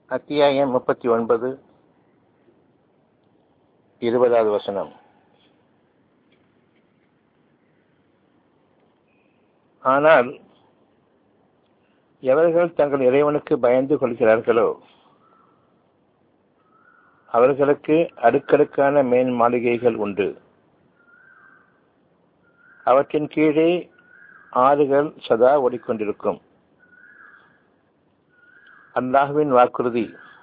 அத்தியாயம் முப்பத்தி ஒன்பது இருபதாவது வசனம் ஆனால் எவர்கள் தங்கள் இறைவனுக்கு பயந்து கொள்கிறார்களோ அவர்களுக்கு அடுக்கடுக்கான மேன் மாளிகைகள் உண்டு அவற்றின் கீழே ஆறுகள் சதா ஓடிக்கொண்டிருக்கும் அல்லாஹுவின் வாக்குறுதி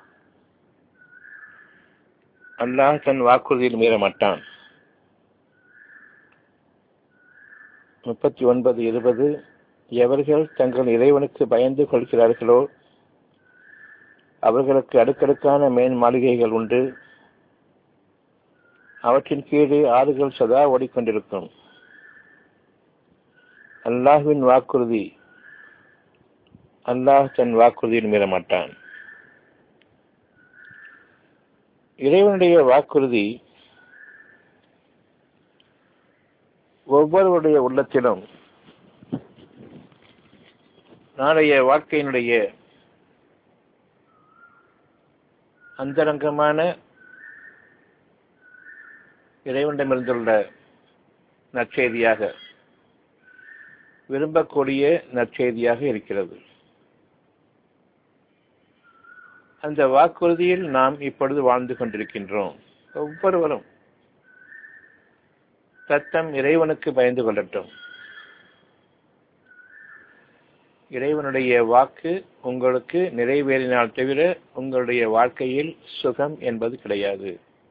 அல்லாஹ் தன் வாக்குறுதியில் மீற மாட்டான் முப்பத்தி ஒன்பது இருபது எவர்கள் தங்கள் இறைவனுக்கு பயந்து கொள்கிறார்களோ அவர்களுக்கு அடுக்கடுக்கான மேன் மாளிகைகள் உண்டு அவற்றின் கீழே ஆறுகள் சதா ஓடிக்கொண்டிருக்கும் அல்லாஹுவின் வாக்குறுதி அல்லாஹ் தன் வாக்குறுதியில் மீற மாட்டான் இறைவனுடைய வாக்குறுதி ஒவ்வொருவருடைய உள்ளத்திலும் நாளைய வாழ்க்கையினுடைய அந்தரங்கமான இறைவனிடமிருந்துள்ள நற்செய்தியாக விரும்பக்கூடிய நற்செய்தியாக இருக்கிறது அந்த வாக்குறுதியில் நாம் இப்பொழுது வாழ்ந்து கொண்டிருக்கின்றோம் ஒவ்வொருவரும் தத்தம் இறைவனுக்கு பயந்து கொள்ளட்டும் இறைவனுடைய வாக்கு உங்களுக்கு நிறைவேறினால் தவிர உங்களுடைய வாழ்க்கையில் சுகம் என்பது கிடையாது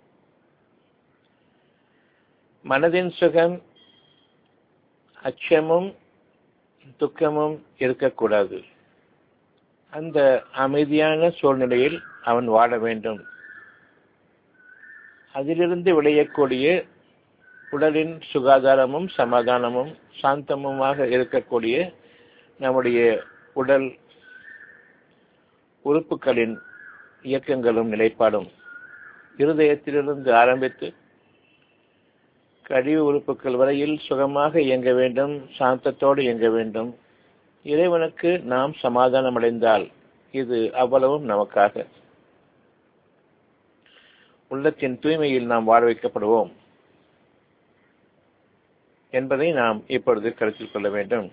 மனதின் சுகம் அச்சமும் துக்கமும் இருக்கக்கூடாது அந்த அமைதியான சூழ்நிலையில் அவன் வாழ வேண்டும் அதிலிருந்து விளையக்கூடிய உடலின் சுகாதாரமும் சமாதானமும் சாந்தமுமாக இருக்கக்கூடிய நம்முடைய உடல் உறுப்புகளின் இயக்கங்களும் நிலைப்பாடும் இருதயத்திலிருந்து ஆரம்பித்து கழிவு உறுப்புகள் வரையில் சுகமாக இயங்க வேண்டும் சாந்தத்தோடு இயங்க வேண்டும் இறைவனுக்கு நாம் சமாதானம் அடைந்தால் இது அவ்வளவும் நமக்காக உள்ளத்தின் தூய்மையில் நாம் வாழ வைக்கப்படுவோம் என்பதை நாம் இப்பொழுது கருத்தில் கொள்ள வேண்டும்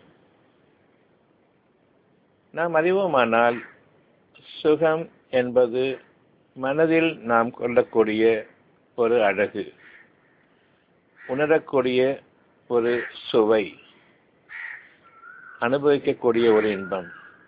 நாம் அறிவோமானால் சுகம் என்பது மனதில் நாம் கொள்ளக்கூடிய ஒரு அழகு உணரக்கூடிய ஒரு சுவை அனுபவிக்கக்கூடிய ஒரு இன்பம்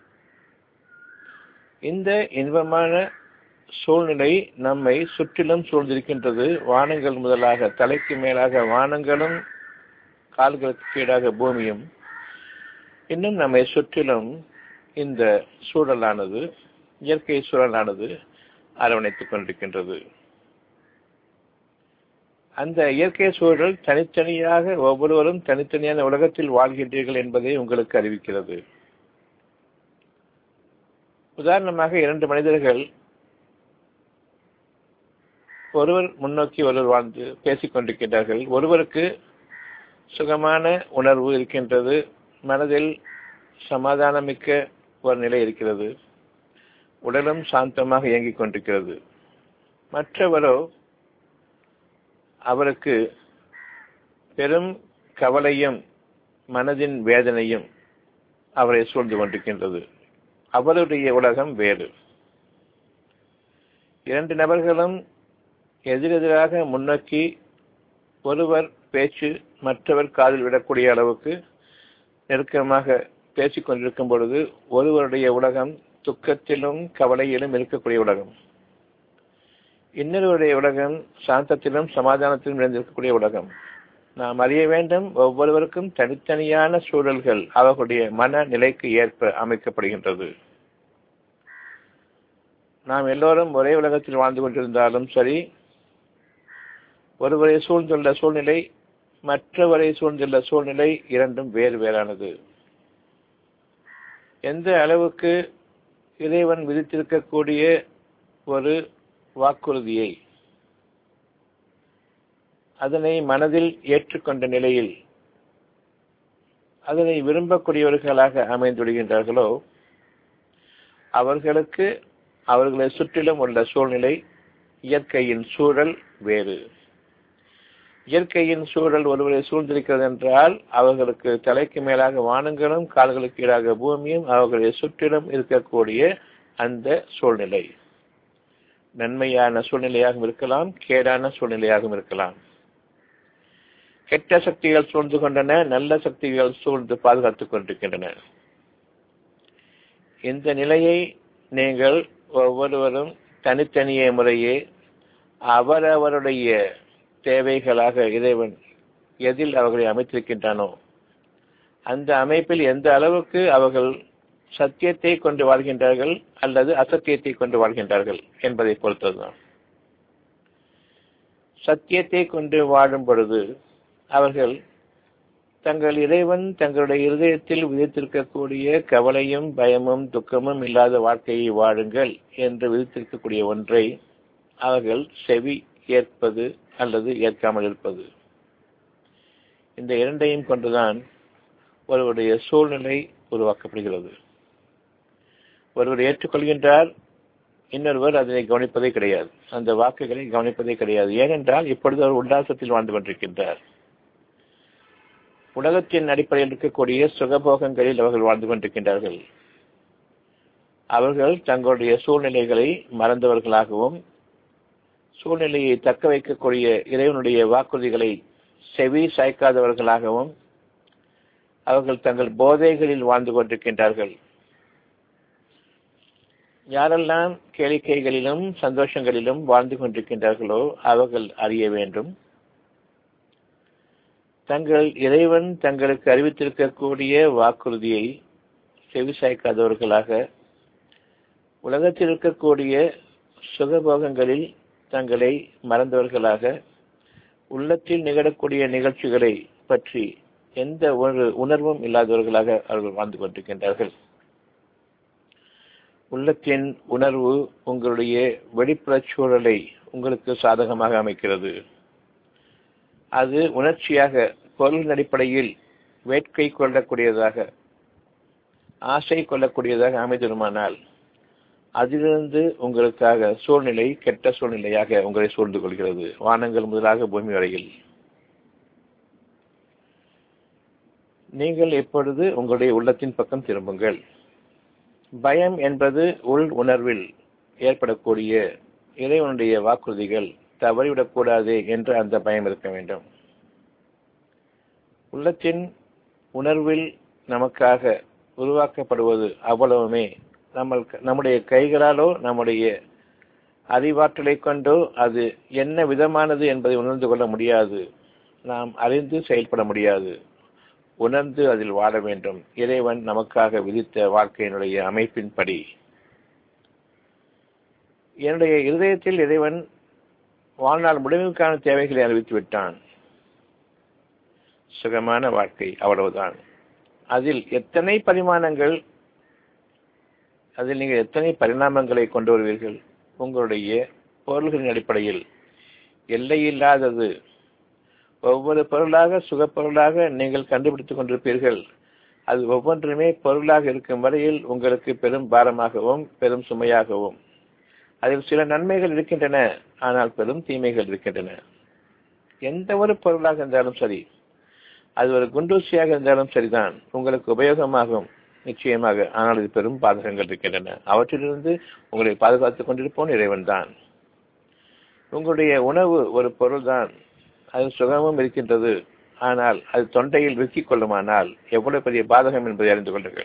இந்த இன்பமான சூழ்நிலை நம்மை சுற்றிலும் சூழ்ந்திருக்கின்றது வானங்கள் முதலாக தலைக்கு மேலாக வானங்களும் கால்களுக்கு கீழாக பூமியும் இன்னும் நம்மை சுற்றிலும் இந்த சூழலானது இயற்கை சூழலானது அரவணைத்துக் கொண்டிருக்கின்றது அந்த இயற்கை சூழல் தனித்தனியாக ஒவ்வொருவரும் தனித்தனியான உலகத்தில் வாழ்கின்றீர்கள் என்பதை உங்களுக்கு அறிவிக்கிறது உதாரணமாக இரண்டு மனிதர்கள் ஒருவர் முன்னோக்கி ஒருவர் வாழ்ந்து பேசிக் கொண்டிருக்கின்றார்கள் ஒருவருக்கு சுகமான உணர்வு இருக்கின்றது மனதில் சமாதானமிக்க ஒரு நிலை இருக்கிறது உடலும் சாந்தமாக இயங்கிக் கொண்டிருக்கிறது மற்றவரோ அவருக்கு பெரும் கவலையும் மனதின் வேதனையும் அவரை சூழ்ந்து கொண்டிருக்கின்றது அவருடைய உலகம் வேறு இரண்டு நபர்களும் எதிரெதிராக முன்னோக்கி ஒருவர் பேச்சு மற்றவர் காதில் விடக்கூடிய அளவுக்கு நெருக்கமாக பேசிக் கொண்டிருக்கும் பொழுது ஒருவருடைய உலகம் துக்கத்திலும் கவலையிலும் இருக்கக்கூடிய உலகம் இன்னொருவருடைய உலகம் சாந்தத்திலும் சமாதானத்திலும் நிறைந்திருக்கக்கூடிய உலகம் நாம் அறிய வேண்டும் ஒவ்வொருவருக்கும் தனித்தனியான சூழல்கள் அவர்களுடைய மன நிலைக்கு ஏற்ப அமைக்கப்படுகின்றது நாம் எல்லோரும் ஒரே உலகத்தில் வாழ்ந்து கொண்டிருந்தாலும் சரி ஒருவரை சூழ்ந்துள்ள சூழ்நிலை மற்றவரை சூழ்ந்துள்ள சூழ்நிலை இரண்டும் வேறு வேறானது எந்த அளவுக்கு இறைவன் விதித்திருக்கக்கூடிய ஒரு வாக்குறுதியை அதனை மனதில் ஏற்றுக்கொண்ட நிலையில் அதனை விரும்பக்கூடியவர்களாக அமைந்துவிடுகின்றார்களோ அவர்களுக்கு அவர்களை சுற்றிலும் உள்ள சூழ்நிலை இயற்கையின் சூழல் வேறு இயற்கையின் சூழல் ஒருவரை சூழ்ந்திருக்கிறது என்றால் அவர்களுக்கு தலைக்கு மேலாக வானங்களும் கால்களுக்கு ஈடாக பூமியும் அவர்களை சுற்றிலும் இருக்கக்கூடிய அந்த சூழ்நிலை நன்மையான சூழ்நிலையாகவும் இருக்கலாம் கேடான சூழ்நிலையாகவும் இருக்கலாம் கெட்ட சக்திகள் சூழ்ந்து கொண்டன நல்ல சக்திகள் சூழ்ந்து பாதுகாத்துக் கொண்டிருக்கின்றன இந்த நிலையை நீங்கள் ஒவ்வொருவரும் தனித்தனியே முறையே அவரவருடைய தேவைகளாக இறைவன் எதில் அவர்களை அமைத்திருக்கின்றானோ அந்த அமைப்பில் எந்த அளவுக்கு அவர்கள் சத்தியத்தை கொண்டு வாழ்கின்றார்கள் அல்லது அசத்தியத்தை கொண்டு வாழ்கின்றார்கள் என்பதை பொறுத்ததுதான் சத்தியத்தை கொண்டு வாழும் பொழுது அவர்கள் தங்கள் இறைவன் தங்களுடைய இருதயத்தில் விதித்திருக்கக்கூடிய கவலையும் பயமும் துக்கமும் இல்லாத வாழ்க்கையை வாழுங்கள் என்று விதித்திருக்கக்கூடிய ஒன்றை அவர்கள் செவி ஏற்பது அல்லது ஏற்காமல் இருப்பது இந்த இரண்டையும் கொண்டுதான் ஒருவருடைய சூழ்நிலை உருவாக்கப்படுகிறது ஒருவர் ஏற்றுக்கொள்கின்றார் இன்னொருவர் அதனை கவனிப்பதே கிடையாது அந்த வாக்குகளை கவனிப்பதே கிடையாது ஏனென்றால் இப்பொழுது அவர் உல்லாசத்தில் வாழ்ந்து கொண்டிருக்கின்றார் உலகத்தின் அடிப்படையில் இருக்கக்கூடிய சுகபோகங்களில் அவர்கள் வாழ்ந்து கொண்டிருக்கின்றார்கள் அவர்கள் தங்களுடைய சூழ்நிலைகளை மறந்தவர்களாகவும் சூழ்நிலையை தக்க வைக்கக்கூடிய இறைவனுடைய வாக்குறுதிகளை செவி சாய்க்காதவர்களாகவும் அவர்கள் தங்கள் போதைகளில் வாழ்ந்து கொண்டிருக்கின்றார்கள் யாரெல்லாம் கேளிக்கைகளிலும் சந்தோஷங்களிலும் வாழ்ந்து கொண்டிருக்கின்றார்களோ அவர்கள் அறிய வேண்டும் தங்கள் இறைவன் தங்களுக்கு அறிவித்திருக்கக்கூடிய வாக்குறுதியை செவிசாய்க்காதவர்களாக உலகத்தில் இருக்கக்கூடிய சுகபோகங்களில் தங்களை மறந்தவர்களாக உள்ளத்தில் நிகழக்கூடிய நிகழ்ச்சிகளை பற்றி எந்த ஒரு உணர்வும் இல்லாதவர்களாக அவர்கள் வாழ்ந்து கொண்டிருக்கின்றார்கள் உள்ளத்தின் உணர்வு உங்களுடைய வெளிப்புற சூழலை உங்களுக்கு சாதகமாக அமைக்கிறது அது உணர்ச்சியாக பொருள் அடிப்படையில் வேட்கை கொள்ளக்கூடியதாக ஆசை கொள்ளக்கூடியதாக அமைதிருமானால் அதிலிருந்து உங்களுக்காக சூழ்நிலை கெட்ட சூழ்நிலையாக உங்களை சூழ்ந்து கொள்கிறது வானங்கள் முதலாக பூமி வரையில் நீங்கள் எப்பொழுது உங்களுடைய உள்ளத்தின் பக்கம் திரும்புங்கள் பயம் என்பது உள் உணர்வில் ஏற்படக்கூடிய இறைவனுடைய வாக்குறுதிகள் தவறிவிடக்கூடாது என்று அந்த பயம் இருக்க வேண்டும் உள்ளத்தின் உணர்வில் நமக்காக உருவாக்கப்படுவது அவ்வளவுமே நம்ம நம்முடைய கைகளாலோ நம்முடைய அறிவாற்றலை கொண்டோ அது என்ன விதமானது என்பதை உணர்ந்து கொள்ள முடியாது நாம் அறிந்து செயல்பட முடியாது உணர்ந்து அதில் வாழ வேண்டும் இறைவன் நமக்காக விதித்த வாழ்க்கையினுடைய அமைப்பின்படி என்னுடைய இருதயத்தில் இறைவன் வாழ்நாள் முடிவுக்கான தேவைகளை அறிவித்து விட்டான் சுகமான வாழ்க்கை அவ்வளவுதான் அதில் எத்தனை பரிமாணங்கள் அதில் நீங்கள் எத்தனை பரிணாமங்களை கொண்டு வருவீர்கள் உங்களுடைய பொருள்களின் அடிப்படையில் எல்லையில்லாதது ஒவ்வொரு பொருளாக சுகப்பொருளாக நீங்கள் கண்டுபிடித்துக் கொண்டிருப்பீர்கள் அது ஒவ்வொன்றுமே பொருளாக இருக்கும் வரையில் உங்களுக்கு பெரும் பாரமாகவும் பெரும் சுமையாகவும் அதில் சில நன்மைகள் இருக்கின்றன ஆனால் பெரும் தீமைகள் இருக்கின்றன எந்த ஒரு பொருளாக இருந்தாலும் சரி அது ஒரு குண்டூசியாக இருந்தாலும் சரிதான் உங்களுக்கு உபயோகமாகும் நிச்சயமாக ஆனால் இது பெரும் பாதகங்கள் இருக்கின்றன அவற்றிலிருந்து உங்களை பாதுகாத்துக் கொண்டிருப்போம் இறைவன் தான் உங்களுடைய உணவு ஒரு பொருள் தான் அது சுகமும் இருக்கின்றது ஆனால் அது தொண்டையில் விற்கிக் கொள்ளுமானால் எவ்வளவு பெரிய பாதகம் என்பதை அறிந்து கொள்ளுங்கள்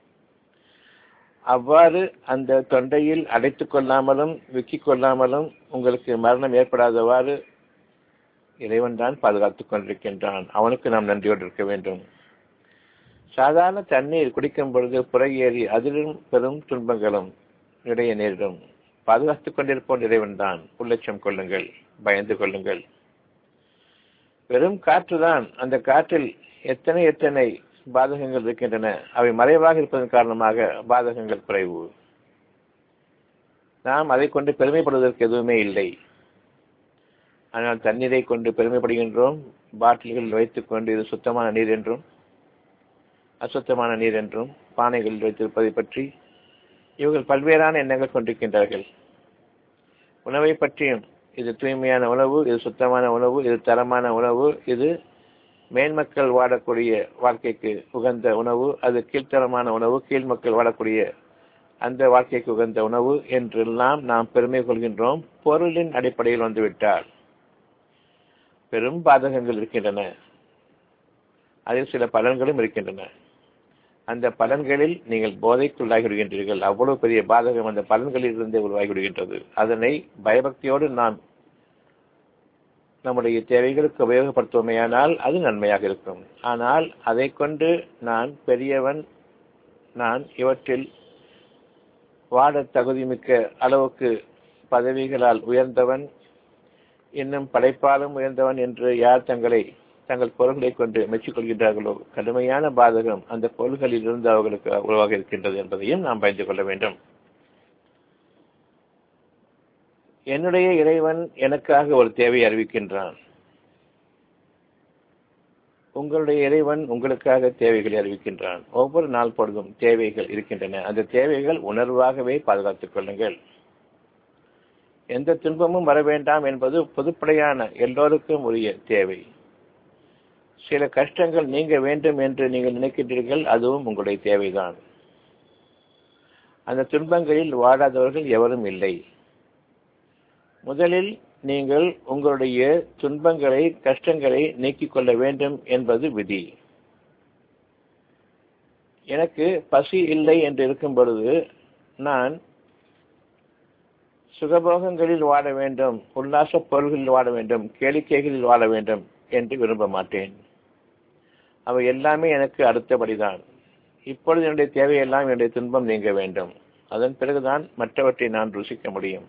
அவ்வாறு அந்த தொண்டையில் அடைத்துக் கொள்ளாமலும் விக்கிக் கொள்ளாமலும் உங்களுக்கு மரணம் ஏற்படாதவாறு இறைவன் தான் பாதுகாத்துக் கொண்டிருக்கின்றான் அவனுக்கு நாம் நன்றியோடு இருக்க வேண்டும் சாதாரண தண்ணீர் குடிக்கும் பொழுது புறையேறி அதிலும் பெரும் துன்பங்களும் இடையே நேரிடும் பாதுகாத்துக் கொண்டிருப்போம் இறைவன் தான் உள்ளட்சம் கொள்ளுங்கள் பயந்து கொள்ளுங்கள் வெறும் காற்றுதான் அந்த காற்றில் எத்தனை எத்தனை பாதகங்கள் இருக்கின்றன அவை மறைவாக இருப்பதன் காரணமாக பாதகங்கள் குறைவு நாம் அதை கொண்டு பெருமைப்படுவதற்கு எதுவுமே இல்லை ஆனால் தண்ணீரை கொண்டு பெருமைப்படுகின்றோம் பாட்டில்களில் வைத்துக் கொண்டு இது சுத்தமான நீர் என்றும் அசுத்தமான நீர் என்றும் பானைகளில் வைத்திருப்பதை பற்றி இவர்கள் பல்வேறான எண்ணங்கள் கொண்டிருக்கின்றார்கள் உணவை பற்றியும் இது தூய்மையான உணவு இது சுத்தமான உணவு இது தரமான உணவு இது மேன்மக்கள் வாழக்கூடிய வாழ்க்கைக்கு உகந்த உணவு அது கீழ்த்தரமான உணவு கீழ் மக்கள் வாழக்கூடிய அந்த வாழ்க்கைக்கு உகந்த உணவு என்றெல்லாம் நாம் பெருமை கொள்கின்றோம் பொருளின் அடிப்படையில் வந்துவிட்டால் பெரும் பாதகங்கள் இருக்கின்றன அதில் சில பலன்களும் இருக்கின்றன அந்த பலன்களில் நீங்கள் போதைக்குள்ளாகி விடுகின்றீர்கள் அவ்வளவு பெரிய பாதகம் அந்த பலன்களில் இருந்தே உருவாகி விடுகின்றது அதனை பயபக்தியோடு நாம் நம்முடைய தேவைகளுக்கு உபயோகப்படுத்துவோமையானால் அது நன்மையாக இருக்கும் ஆனால் அதை கொண்டு நான் பெரியவன் நான் இவற்றில் வாழ தகுதிமிக்க அளவுக்கு பதவிகளால் உயர்ந்தவன் இன்னும் படைப்பாலும் உயர்ந்தவன் என்று யார் தங்களை தங்கள் பொருள்களை கொண்டு மெச்சிக்கொள்கின்றார்களோ கடுமையான பாதகம் அந்த பொருள்களில் இருந்து அவர்களுக்கு உருவாக இருக்கின்றது என்பதையும் நாம் பயந்து கொள்ள வேண்டும் என்னுடைய இறைவன் எனக்காக ஒரு தேவையை அறிவிக்கின்றான் உங்களுடைய இறைவன் உங்களுக்காக தேவைகளை அறிவிக்கின்றான் ஒவ்வொரு நாள் பொழுதும் தேவைகள் இருக்கின்றன அந்த தேவைகள் உணர்வாகவே பாதுகாத்துக் கொள்ளுங்கள் எந்த துன்பமும் வர வேண்டாம் என்பது பொதுப்படையான எல்லோருக்கும் உரிய தேவை சில கஷ்டங்கள் நீங்க வேண்டும் என்று நீங்கள் நினைக்கின்றீர்கள் அதுவும் உங்களுடைய தேவைதான் அந்த துன்பங்களில் வாழாதவர்கள் எவரும் இல்லை முதலில் நீங்கள் உங்களுடைய துன்பங்களை கஷ்டங்களை நீக்கிக் கொள்ள வேண்டும் என்பது விதி எனக்கு பசி இல்லை என்று இருக்கும் பொழுது நான் சுகபோகங்களில் வாழ வேண்டும் உல்லாச பொருள்களில் வாழ வேண்டும் கேளிக்கைகளில் வாழ வேண்டும் என்று விரும்ப மாட்டேன் அவை எல்லாமே எனக்கு அடுத்தபடிதான் இப்பொழுது என்னுடைய தேவையெல்லாம் என்னுடைய துன்பம் நீங்க வேண்டும் அதன் பிறகுதான் மற்றவற்றை நான் ருசிக்க முடியும்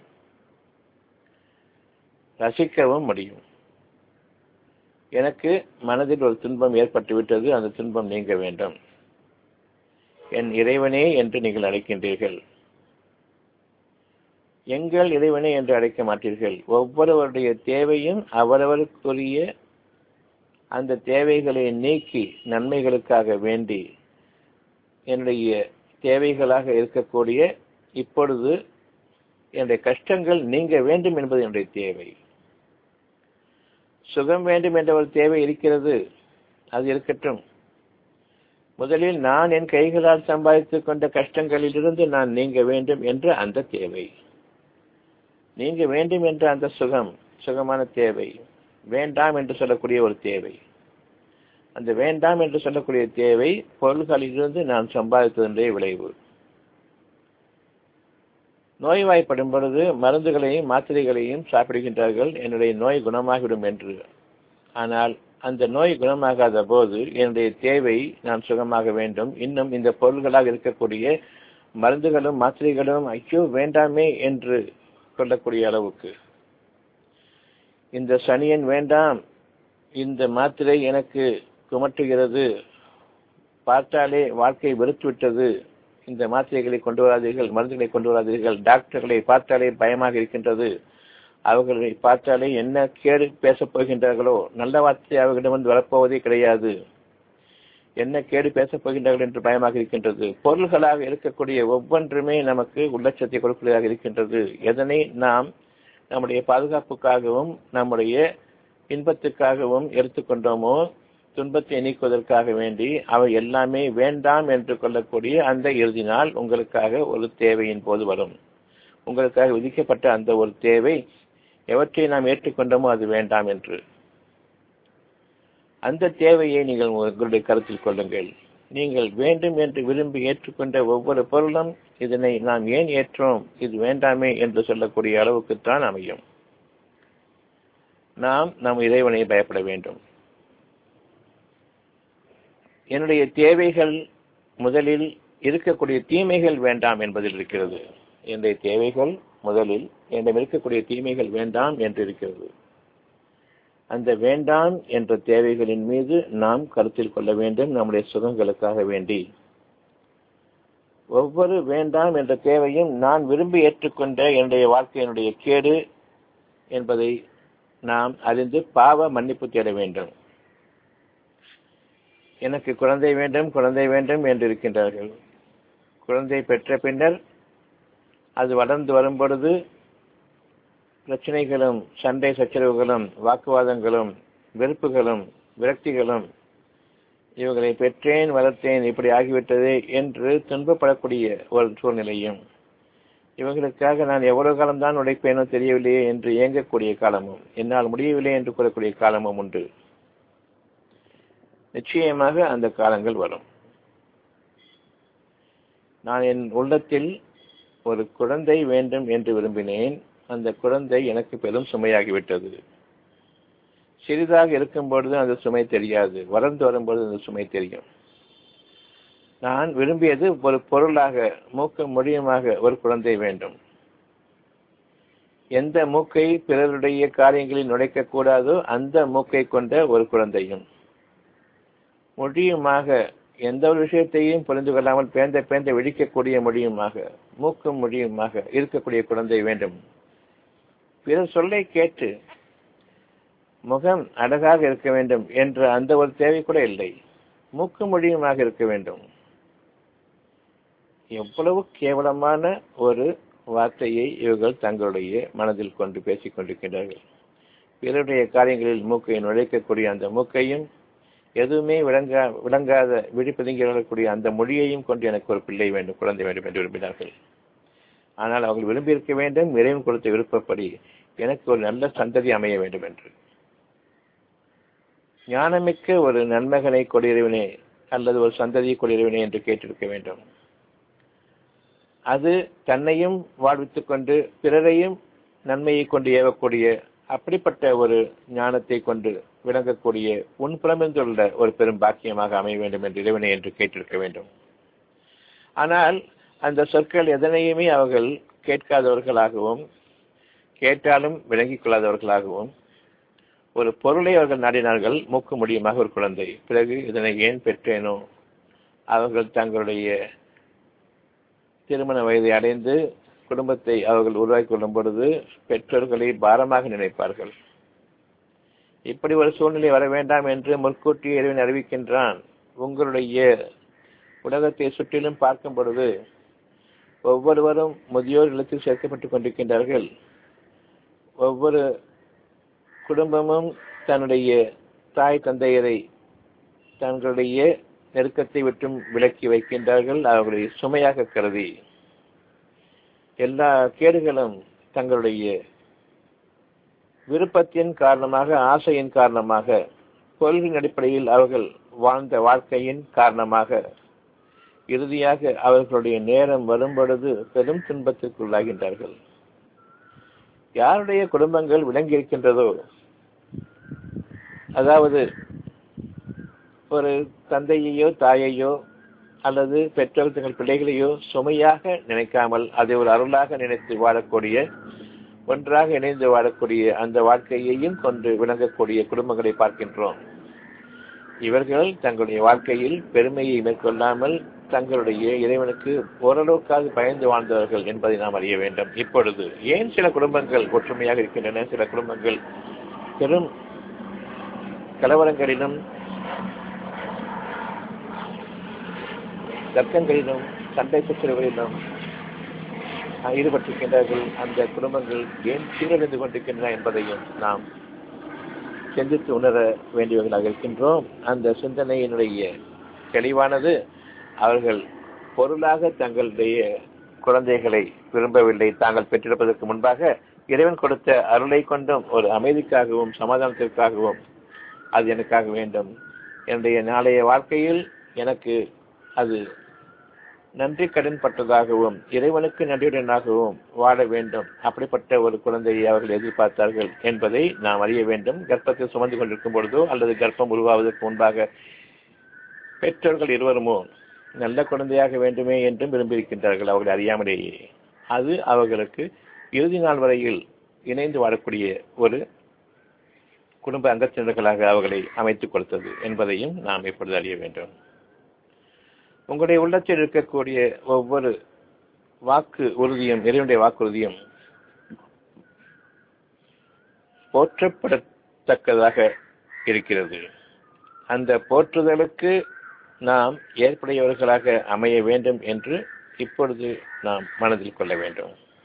ரசிக்கவும் முடியும் எனக்கு மனதில் ஒரு துன்பம் ஏற்பட்டு விட்டது அந்த துன்பம் நீங்க வேண்டும் என் இறைவனே என்று நீங்கள் அழைக்கின்றீர்கள் எங்கள் இறைவனே என்று அழைக்க மாட்டீர்கள் ஒவ்வொருவருடைய தேவையும் அவரவருக்குரிய அந்த தேவைகளை நீக்கி நன்மைகளுக்காக வேண்டி என்னுடைய தேவைகளாக இருக்கக்கூடிய இப்பொழுது என்னுடைய கஷ்டங்கள் நீங்க வேண்டும் என்பது என்னுடைய தேவை சுகம் வேண்டும் என்ற ஒரு தேவை இருக்கிறது அது இருக்கட்டும் முதலில் நான் என் கைகளால் சம்பாதித்துக் கொண்ட கஷ்டங்களிலிருந்து நான் நீங்க வேண்டும் என்ற அந்த தேவை நீங்க வேண்டும் என்ற அந்த சுகம் சுகமான தேவை வேண்டாம் என்று சொல்லக்கூடிய ஒரு தேவை அந்த வேண்டாம் என்று சொல்லக்கூடிய தேவை பொருள்களிலிருந்து நான் சம்பாதித்ததென்றே விளைவு நோய்வாய்ப்படும் பொழுது மருந்துகளையும் மாத்திரைகளையும் சாப்பிடுகின்றார்கள் என்னுடைய நோய் குணமாகிவிடும் என்று ஆனால் அந்த நோய் குணமாகாத போது என்னுடைய தேவை நான் சுகமாக வேண்டும் இன்னும் இந்த பொருள்களாக இருக்கக்கூடிய மருந்துகளும் மாத்திரைகளும் ஐயோ வேண்டாமே என்று சொல்லக்கூடிய அளவுக்கு இந்த சனியன் வேண்டாம் இந்த மாத்திரை எனக்கு குமட்டுகிறது பார்த்தாலே வாழ்க்கை வெறுத்துவிட்டது இந்த மாத்திரைகளை கொண்டு வராதீர்கள் மருந்துகளை கொண்டு வராதீர்கள் டாக்டர்களை பார்த்தாலே பயமாக இருக்கின்றது அவர்களை பார்த்தாலே என்ன கேடு பேசப் போகின்றார்களோ நல்ல வார்த்தை அவர்களிடமிருந்து வரப்போவதே கிடையாது என்ன கேடு பேசப் போகின்றார்கள் என்று பயமாக இருக்கின்றது பொருள்களாக இருக்கக்கூடிய ஒவ்வொன்றுமே நமக்கு உள்ளட்சத்தை கொடுப்பதாக இருக்கின்றது எதனை நாம் நம்முடைய பாதுகாப்புக்காகவும் நம்முடைய இன்பத்துக்காகவும் எடுத்துக்கொண்டோமோ துன்பத்தை நீக்குவதற்காக வேண்டி அவை எல்லாமே வேண்டாம் என்று கொள்ளக்கூடிய அந்த இறுதி நாள் உங்களுக்காக ஒரு தேவையின் போது வரும் உங்களுக்காக விதிக்கப்பட்ட அந்த ஒரு தேவை எவற்றை நாம் ஏற்றுக்கொண்டோமோ அது வேண்டாம் என்று அந்த தேவையை நீங்கள் உங்களுடைய கருத்தில் கொள்ளுங்கள் நீங்கள் வேண்டும் என்று விரும்பி ஏற்றுக்கொண்ட ஒவ்வொரு பொருளும் இதனை நாம் ஏன் ஏற்றோம் இது வேண்டாமே என்று சொல்லக்கூடிய அளவுக்குத்தான் அமையும் நாம் நம் இறைவனை பயப்பட வேண்டும் என்னுடைய தேவைகள் முதலில் இருக்கக்கூடிய தீமைகள் வேண்டாம் என்பதில் இருக்கிறது என்னுடைய தேவைகள் முதலில் என்னிடம் இருக்கக்கூடிய தீமைகள் வேண்டாம் என்று இருக்கிறது அந்த வேண்டாம் என்ற தேவைகளின் மீது நாம் கருத்தில் கொள்ள வேண்டும் நம்முடைய சுகங்களுக்காக வேண்டி ஒவ்வொரு வேண்டாம் என்ற தேவையும் நான் விரும்பி ஏற்றுக்கொண்ட என்னுடைய வாழ்க்கையினுடைய கேடு என்பதை நாம் அறிந்து பாவ மன்னிப்பு தேட வேண்டும் எனக்கு குழந்தை வேண்டும் குழந்தை வேண்டும் என்று இருக்கின்றார்கள் குழந்தை பெற்ற பின்னர் அது வளர்ந்து வரும் பொழுது பிரச்சனைகளும் சண்டை சச்சரவுகளும் வாக்குவாதங்களும் வெறுப்புகளும் விரக்திகளும் இவர்களை பெற்றேன் வளர்த்தேன் இப்படி ஆகிவிட்டது என்று துன்பப்படக்கூடிய ஒரு சூழ்நிலையும் இவர்களுக்காக நான் எவ்வளவு காலம்தான் உழைப்பேனோ தெரியவில்லையே என்று இயங்கக்கூடிய காலமும் என்னால் முடியவில்லை என்று கூறக்கூடிய காலமும் உண்டு நிச்சயமாக அந்த காலங்கள் வரும் நான் என் உள்ளத்தில் ஒரு குழந்தை வேண்டும் என்று விரும்பினேன் அந்த குழந்தை எனக்கு பெரும் சுமையாகிவிட்டது சிறிதாக இருக்கும் பொழுது அந்த சுமை தெரியாது வளர்ந்து வரும்பொழுது அந்த சுமை தெரியும் நான் விரும்பியது ஒரு பொருளாக மூக்க முடியுமாக ஒரு குழந்தை வேண்டும் எந்த மூக்கை பிறருடைய காரியங்களில் நுழைக்க கூடாதோ அந்த மூக்கை கொண்ட ஒரு குழந்தையும் முடியுமாக எந்த ஒரு விஷயத்தையும் புரிந்து கொள்ளாமல் பேந்த பேந்த விழிக்கக்கூடிய முடியுமாக மூக்கும் முடியுமாக இருக்கக்கூடிய குழந்தை வேண்டும் பிறர் சொல்லை கேட்டு முகம் அழகாக இருக்க வேண்டும் என்ற அந்த ஒரு தேவை கூட இல்லை மூக்கு மொழியுமாக இருக்க வேண்டும் எவ்வளவு கேவலமான ஒரு வார்த்தையை இவர்கள் தங்களுடைய மனதில் கொண்டு பேசிக் கொண்டிருக்கின்றார்கள் பிறருடைய காரியங்களில் மூக்கை நுழைக்கக்கூடிய அந்த மூக்கையும் எதுவுமே விளங்கா விளங்காத விழிப்பதுங்கி விளங்கக்கூடிய அந்த மொழியையும் கொண்டு எனக்கு ஒரு பிள்ளை வேண்டும் குழந்தை வேண்டும் என்று விரும்பினார்கள் ஆனால் அவர்கள் விரும்பியிருக்க வேண்டும் இறைவன் கொடுத்த விருப்பப்படி எனக்கு ஒரு நல்ல சந்ததி அமைய வேண்டும் என்று ஞானமிக்க ஒரு நன்மகனை கொடியறிவினே அல்லது ஒரு சந்ததியை கொடியறிவினே என்று கேட்டிருக்க வேண்டும் அது தன்னையும் வாழ்வித்துக் கொண்டு பிறரையும் நன்மையை கொண்டு ஏவக்கூடிய அப்படிப்பட்ட ஒரு ஞானத்தை கொண்டு விளங்கக்கூடிய உன் புலமென்றுள்ள ஒரு பெரும் பாக்கியமாக அமைய வேண்டும் என்று இறைவனை என்று கேட்டிருக்க வேண்டும் ஆனால் அந்த சொற்கள் எதனையுமே அவர்கள் கேட்காதவர்களாகவும் கேட்டாலும் விளங்கிக் கொள்ளாதவர்களாகவும் ஒரு பொருளை அவர்கள் நாடினார்கள் மூக்கு முடியுமாக ஒரு குழந்தை பிறகு இதனை ஏன் பெற்றேனோ அவர்கள் தங்களுடைய திருமண வயதை அடைந்து குடும்பத்தை அவர்கள் உருவாக்கி கொள்ளும் பொழுது பெற்றோர்களை பாரமாக நினைப்பார்கள் இப்படி ஒரு சூழ்நிலை வர வேண்டாம் என்று முற்கூட்டி இறைவன் அறிவிக்கின்றான் உங்களுடைய உலகத்தை சுற்றிலும் பார்க்கும் பொழுது ஒவ்வொருவரும் முதியோர் இல்லத்தில் சேர்க்கப்பட்டுக் கொண்டிருக்கின்றார்கள் ஒவ்வொரு குடும்பமும் தன்னுடைய தாய் தந்தையரை தங்களுடைய நெருக்கத்தை விட்டும் விலக்கி வைக்கின்றார்கள் அவர்களை சுமையாக கருதி எல்லா கேடுகளும் தங்களுடைய விருப்பத்தின் காரணமாக ஆசையின் காரணமாக கொள்கையின் அடிப்படையில் அவர்கள் வாழ்ந்த வாழ்க்கையின் காரணமாக இறுதியாக அவர்களுடைய நேரம் வரும்பொழுது பெரும் துன்பத்திற்குள்ளாகின்றார்கள் யாருடைய குடும்பங்கள் விளங்கி இருக்கின்றதோ அதாவது ஒரு தந்தையையோ தாயையோ அல்லது பெற்றோர் தங்கள் பிள்ளைகளையோ சுமையாக நினைக்காமல் அதை ஒரு அருளாக நினைத்து வாழக்கூடிய ஒன்றாக இணைந்து வாழக்கூடிய அந்த வாழ்க்கையையும் கொண்டு விளங்கக்கூடிய குடும்பங்களை பார்க்கின்றோம் இவர்கள் தங்களுடைய வாழ்க்கையில் பெருமையை மேற்கொள்ளாமல் தங்களுடைய இறைவனுக்கு ஓரளவுக்காக பயந்து வாழ்ந்தவர்கள் என்பதை நாம் அறிய வேண்டும் இப்பொழுது ஏன் சில குடும்பங்கள் ஒற்றுமையாக இருக்கின்றன சில குடும்பங்கள் பெரும் கலவரங்களிலும் தர்க்கங்களிலும் சண்டை சச்சரவுகளிலும் ஈடுபட்டிருக்கின்றார்கள் அந்த குடும்பங்கள் ஏன் சீரழிந்து கொண்டிருக்கின்றன என்பதையும் நாம் சிந்தித்து உணர வேண்டியவர்களாக இருக்கின்றோம் அந்த சிந்தனையினுடைய தெளிவானது அவர்கள் பொருளாக தங்களுடைய குழந்தைகளை விரும்பவில்லை தாங்கள் பெற்றிருப்பதற்கு முன்பாக இறைவன் கொடுத்த அருளை கொண்டும் ஒரு அமைதிக்காகவும் சமாதானத்திற்காகவும் அது எனக்காக வேண்டும் என்னுடைய நாளைய வாழ்க்கையில் எனக்கு அது நன்றி கடன் பட்டதாகவும் இறைவனுக்கு நன்றியுடனாகவும் வாழ வேண்டும் அப்படிப்பட்ட ஒரு குழந்தையை அவர்கள் எதிர்பார்த்தார்கள் என்பதை நாம் அறிய வேண்டும் கர்ப்பத்தில் சுமந்து கொண்டிருக்கும் பொழுதோ அல்லது கர்ப்பம் உருவாவதற்கு முன்பாக பெற்றோர்கள் இருவருமோ நல்ல குழந்தையாக வேண்டுமே என்றும் விரும்பியிருக்கின்றார்கள் அவர்கள் அறியாமலேயே அது அவர்களுக்கு இறுதி நாள் வரையில் இணைந்து வாழக்கூடிய ஒரு குடும்ப அங்கத்தினர்களாக அவர்களை அமைத்துக் கொடுத்தது என்பதையும் நாம் இப்பொழுது அறிய வேண்டும் உங்களுடைய உள்ளத்தில் இருக்கக்கூடிய ஒவ்வொரு வாக்கு உறுதியும் இறைவனுடைய வாக்குறுதியும் போற்றப்படத்தக்கதாக இருக்கிறது அந்த போற்றுதலுக்கு நாம் ஏற்புடையவர்களாக அமைய வேண்டும் என்று இப்பொழுது நாம் மனதில் கொள்ள வேண்டும்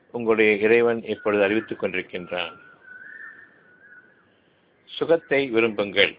உங்களுடைய இறைவன் இப்பொழுது அறிவித்துக் கொண்டிருக்கின்றான் சுகத்தை விரும்புங்கள்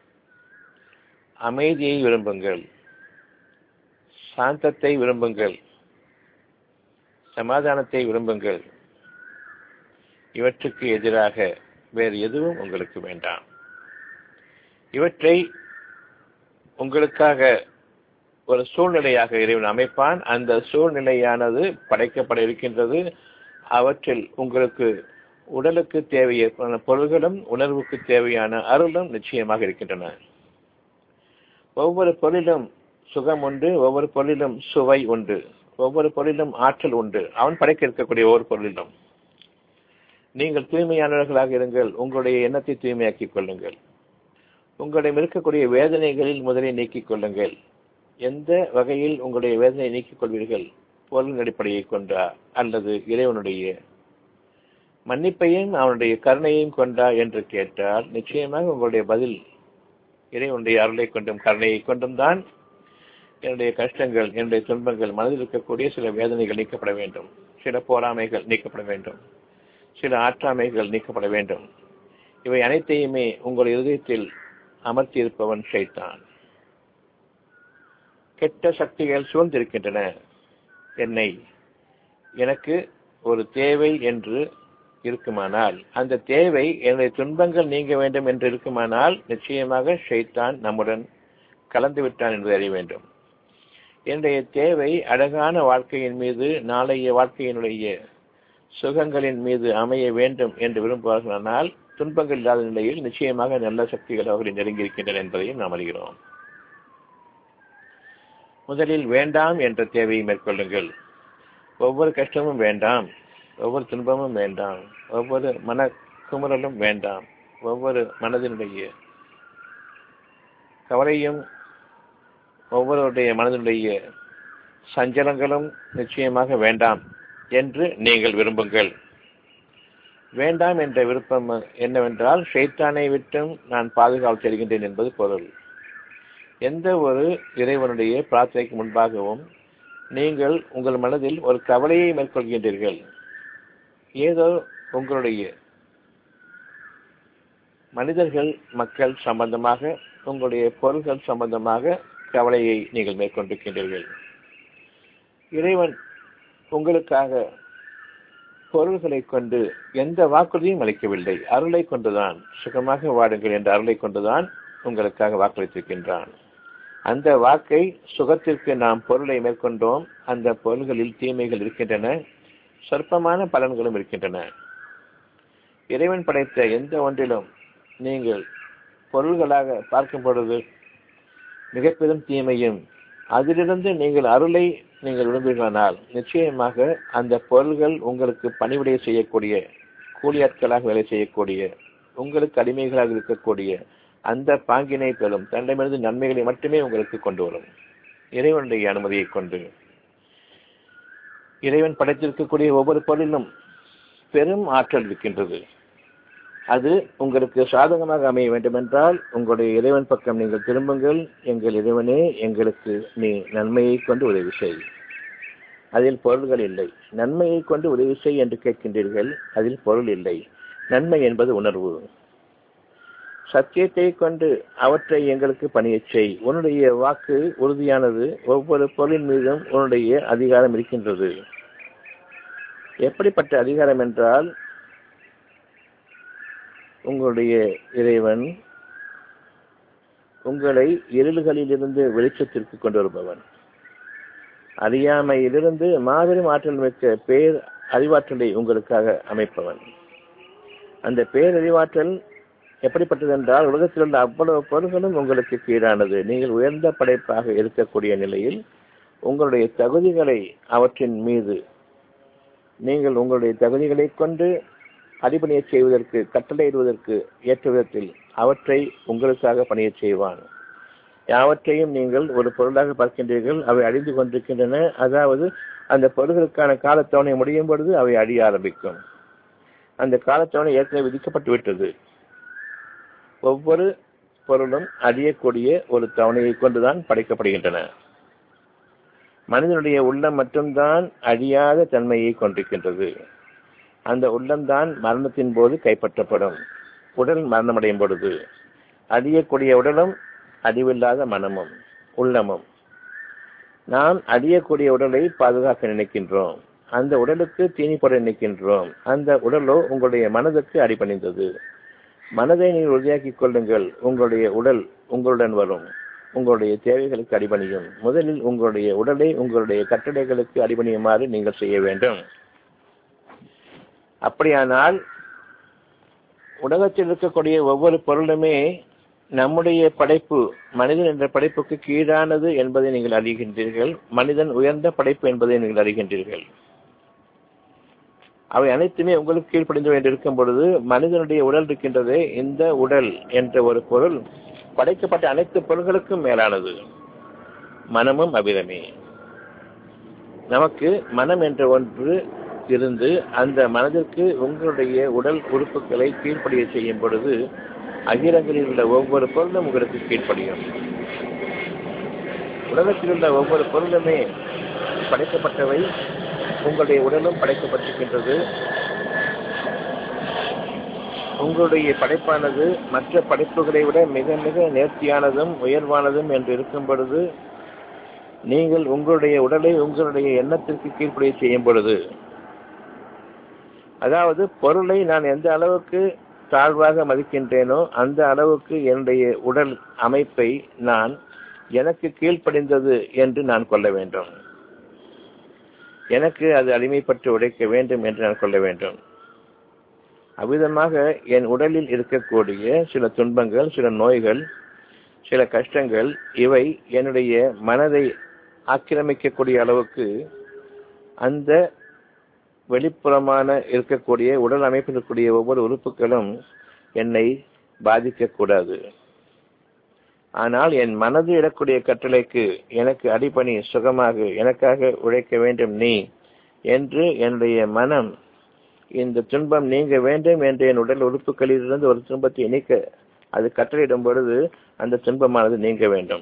அமைதியை விரும்புங்கள் சாந்தத்தை விரும்புங்கள் சமாதானத்தை விரும்புங்கள் இவற்றுக்கு எதிராக வேறு எதுவும் உங்களுக்கு வேண்டாம் இவற்றை உங்களுக்காக ஒரு சூழ்நிலையாக இறைவன் அமைப்பான் அந்த சூழ்நிலையானது படைக்கப்பட இருக்கின்றது அவற்றில் உங்களுக்கு உடலுக்கு தேவையான பொருள்களும் உணர்வுக்கு தேவையான அருளும் நிச்சயமாக இருக்கின்றன ஒவ்வொரு பொருளிலும் சுகம் உண்டு ஒவ்வொரு பொருளிலும் சுவை உண்டு ஒவ்வொரு பொருளிலும் ஆற்றல் உண்டு அவன் படைக்க இருக்கக்கூடிய ஒவ்வொரு பொருளிலும் நீங்கள் தூய்மையானவர்களாக இருங்கள் உங்களுடைய எண்ணத்தை தூய்மையாக்கிக் கொள்ளுங்கள் உங்களிடம் இருக்கக்கூடிய வேதனைகளில் முதலை நீக்கிக் கொள்ளுங்கள் எந்த வகையில் உங்களுடைய வேதனையை நீக்கிக் கொள்வீர்கள் பொருளின் அடிப்படையை கொண்டா அல்லது இறைவனுடைய மன்னிப்பையும் அவனுடைய கருணையையும் கொண்டா என்று கேட்டால் நிச்சயமாக உங்களுடைய பதில் இறைவனுடைய அருளை கொண்டும் கருணையை கொண்டும் தான் என்னுடைய கஷ்டங்கள் என்னுடைய துன்பங்கள் மனதில் இருக்கக்கூடிய சில வேதனைகள் நீக்கப்பட வேண்டும் சில போராமைகள் நீக்கப்பட வேண்டும் சில ஆற்றாமைகள் நீக்கப்பட வேண்டும் இவை அனைத்தையுமே உங்கள் இருதயத்தில் அமர்த்தி இருப்பவன் ஷைத்தான் கெட்ட சக்திகள் சூழ்ந்திருக்கின்றன என்னை எனக்கு ஒரு தேவை என்று இருக்குமானால் அந்த தேவை என்னுடைய துன்பங்கள் நீங்க வேண்டும் என்று இருக்குமானால் நிச்சயமாக ஷைத்தான் நம்முடன் கலந்து விட்டான் என்று அறிய வேண்டும் என்னுடைய தேவை அழகான வாழ்க்கையின் மீது நாளைய வாழ்க்கையினுடைய சுகங்களின் மீது அமைய வேண்டும் என்று விரும்புவார்களானால் துன்பங்கள் இல்லாத நிலையில் நிச்சயமாக நல்ல சக்திகள் அவர்களை நெருங்கியிருக்கின்றன என்பதையும் நாம் அறிகிறோம் முதலில் வேண்டாம் என்ற தேவையை மேற்கொள்ளுங்கள் ஒவ்வொரு கஷ்டமும் வேண்டாம் ஒவ்வொரு துன்பமும் வேண்டாம் ஒவ்வொரு மன குமுறலும் வேண்டாம் ஒவ்வொரு மனதினுடைய கவலையும் ஒவ்வொருடைய மனதினுடைய சஞ்சலங்களும் நிச்சயமாக வேண்டாம் என்று நீங்கள் விரும்புங்கள் வேண்டாம் என்ற விருப்பம் என்னவென்றால் ஷைத்தானை விட்டும் நான் பாதுகாப்பு செல்கின்றேன் என்பது பொருள் எந்த ஒரு இறைவனுடைய பிரார்த்தனைக்கு முன்பாகவும் நீங்கள் உங்கள் மனதில் ஒரு கவலையை மேற்கொள்கின்றீர்கள் ஏதோ உங்களுடைய மனிதர்கள் மக்கள் சம்பந்தமாக உங்களுடைய பொருள்கள் சம்பந்தமாக கவலையை நீங்கள் மேற்கொண்டிருக்கின்றீர்கள் இறைவன் உங்களுக்காக பொருள்களை கொண்டு எந்த வாக்குறுதியும் அளிக்கவில்லை அருளை கொண்டுதான் சுகமாக வாடுங்கள் என்ற அருளை கொண்டுதான் உங்களுக்காக வாக்களித்திருக்கின்றான் அந்த வாக்கை சுகத்திற்கு நாம் பொருளை மேற்கொண்டோம் அந்த பொருள்களில் தீமைகள் இருக்கின்றன சொற்பமான பலன்களும் இருக்கின்றன இறைவன் படைத்த எந்த ஒன்றிலும் நீங்கள் பொருள்களாக பார்க்கும் பொழுது மிக பெரும் தீமையும் அதிலிருந்து நீங்கள் அருளை நீங்கள் விரும்புகிறானால் நிச்சயமாக அந்த பொருள்கள் உங்களுக்கு பணிவிடை செய்யக்கூடிய கூலியாட்களாக வேலை செய்யக்கூடிய உங்களுக்கு அடிமைகளாக இருக்கக்கூடிய அந்த பாங்கினை பெறும் தண்டமிருந்து நன்மைகளை மட்டுமே உங்களுக்கு கொண்டு வரும் இறைவனுடைய அனுமதியை கொண்டு இறைவன் படைத்திருக்கக்கூடிய ஒவ்வொரு பொருளிலும் பெரும் ஆற்றல் இருக்கின்றது அது உங்களுக்கு சாதகமாக அமைய வேண்டுமென்றால் உங்களுடைய இறைவன் பக்கம் நீங்கள் திரும்புங்கள் எங்கள் இறைவனே எங்களுக்கு நீ நன்மையை கொண்டு உதவி செய் அதில் பொருள்கள் இல்லை நன்மையை கொண்டு உதவி செய் என்று கேட்கின்றீர்கள் அதில் பொருள் இல்லை நன்மை என்பது உணர்வு சத்தியத்தை கொண்டு அவற்றை எங்களுக்கு பணியச் செய் உன்னுடைய வாக்கு உறுதியானது ஒவ்வொரு பொருளின் மீதும் உன்னுடைய அதிகாரம் இருக்கின்றது எப்படிப்பட்ட அதிகாரம் என்றால் உங்களுடைய இறைவன் உங்களை இருள்களிலிருந்து வெளிச்சத்திற்கு கொண்டு வருபவன் அறியாமையிலிருந்து மாபெரும் ஆற்றல் மிக்க பேர் அறிவாற்றலை உங்களுக்காக அமைப்பவன் அந்த பேரறிவாற்றல் எப்படிப்பட்டது என்றால் உலகத்தில் உள்ள அவ்வளவு பொருள்களும் உங்களுக்கு கீழானது நீங்கள் உயர்ந்த படைப்பாக இருக்கக்கூடிய நிலையில் உங்களுடைய தகுதிகளை அவற்றின் மீது நீங்கள் உங்களுடைய தகுதிகளை கொண்டு அடிபணிய செய்வதற்கு கட்டளையிடுவதற்கு ஏற்ற விதத்தில் அவற்றை உங்களுக்காக பணியச் செய்வான் யாவற்றையும் நீங்கள் ஒரு பொருளாக பார்க்கின்றீர்கள் அவை அழிந்து கொண்டிருக்கின்றன அதாவது அந்த பொருள்களுக்கான காலத்தவணை முடியும் பொழுது அவை அழிய ஆரம்பிக்கும் அந்த காலத்தவணை ஏற்கனவே விதிக்கப்பட்டு விட்டது ஒவ்வொரு பொருளும் அழியக்கூடிய ஒரு தவணையை கொண்டுதான் படைக்கப்படுகின்றன மனிதனுடைய உள்ளம் மட்டும்தான் அழியாத தன்மையை கொண்டிருக்கின்றது அந்த உள்ளம்தான் மரணத்தின் போது கைப்பற்றப்படும் உடல் மரணமடையும் பொழுது அழியக்கூடிய உடலும் அழிவில்லாத மனமும் உள்ளமும் நாம் அழியக்கூடிய உடலை பாதுகாக்க நினைக்கின்றோம் அந்த உடலுக்கு தீனி போட நினைக்கின்றோம் அந்த உடலோ உங்களுடைய மனதுக்கு அடிபணிந்தது மனதை நீங்கள் உறுதியாக்கிக் கொள்ளுங்கள் உங்களுடைய உடல் உங்களுடன் வரும் உங்களுடைய தேவைகளுக்கு அடிபணியும் முதலில் உங்களுடைய உடலை உங்களுடைய கட்டளைகளுக்கு அடிபணியுமாறு நீங்கள் செய்ய வேண்டும் அப்படியானால் உலகத்தில் இருக்கக்கூடிய ஒவ்வொரு பொருளுமே நம்முடைய படைப்பு மனிதன் என்ற படைப்புக்கு கீழானது என்பதை நீங்கள் அறிகின்றீர்கள் மனிதன் உயர்ந்த படைப்பு என்பதை நீங்கள் அறிகின்றீர்கள் அவை அனைத்துமே உங்களுக்கு கீழ்ப்படிந்து வேண்டியிருக்கும் பொழுது மனிதனுடைய உடல் இருக்கின்றதே இந்த உடல் என்ற ஒரு பொருள் படைக்கப்பட்ட அனைத்து பொருள்களுக்கும் மேலானது மனமும் அபிரமே நமக்கு மனம் என்ற ஒன்று இருந்து அந்த மனதிற்கு உங்களுடைய உடல் உறுப்புகளை கீழ்ப்படிய செய்யும் பொழுது அகிலங்களில் உள்ள ஒவ்வொரு பொருளும் உங்களுக்கு கீழ்ப்படியும் உலகத்தில் உள்ள ஒவ்வொரு பொருளுமே படைக்கப்பட்டவை உங்களுடைய உடலும் படைக்கப்பட்டிருக்கின்றது உங்களுடைய படைப்பானது மற்ற படைப்புகளை விட மிக மிக நேர்த்தியானதும் உயர்வானதும் என்று இருக்கும் பொழுது நீங்கள் உங்களுடைய உடலை உங்களுடைய எண்ணத்திற்கு கீழ்ப்படிய செய்யும் பொழுது அதாவது பொருளை நான் எந்த அளவுக்கு தாழ்வாக மதிக்கின்றேனோ அந்த அளவுக்கு என்னுடைய உடல் அமைப்பை நான் எனக்கு கீழ்ப்படிந்தது என்று நான் கொள்ள வேண்டும் எனக்கு அது அடிமைப்பட்டு உடைக்க வேண்டும் என்று நான் கொள்ள வேண்டும் அவ்விதமாக என் உடலில் இருக்கக்கூடிய சில துன்பங்கள் சில நோய்கள் சில கஷ்டங்கள் இவை என்னுடைய மனதை ஆக்கிரமிக்கக்கூடிய அளவுக்கு அந்த வெளிப்புறமான இருக்கக்கூடிய உடல் அமைப்பில் இருக்கக்கூடிய ஒவ்வொரு உறுப்புகளும் என்னை பாதிக்கக்கூடாது ஆனால் என் மனது இடக்கூடிய கட்டளைக்கு எனக்கு அடிப்பணி சுகமாக எனக்காக உழைக்க வேண்டும் நீ என்று என்னுடைய மனம் இந்த துன்பம் நீங்க வேண்டும் என்று என் உடல் உறுப்புகளிலிருந்து ஒரு துன்பத்தை நீக்க அது கட்டளையிடும் பொழுது அந்த துன்பமானது நீங்க வேண்டும்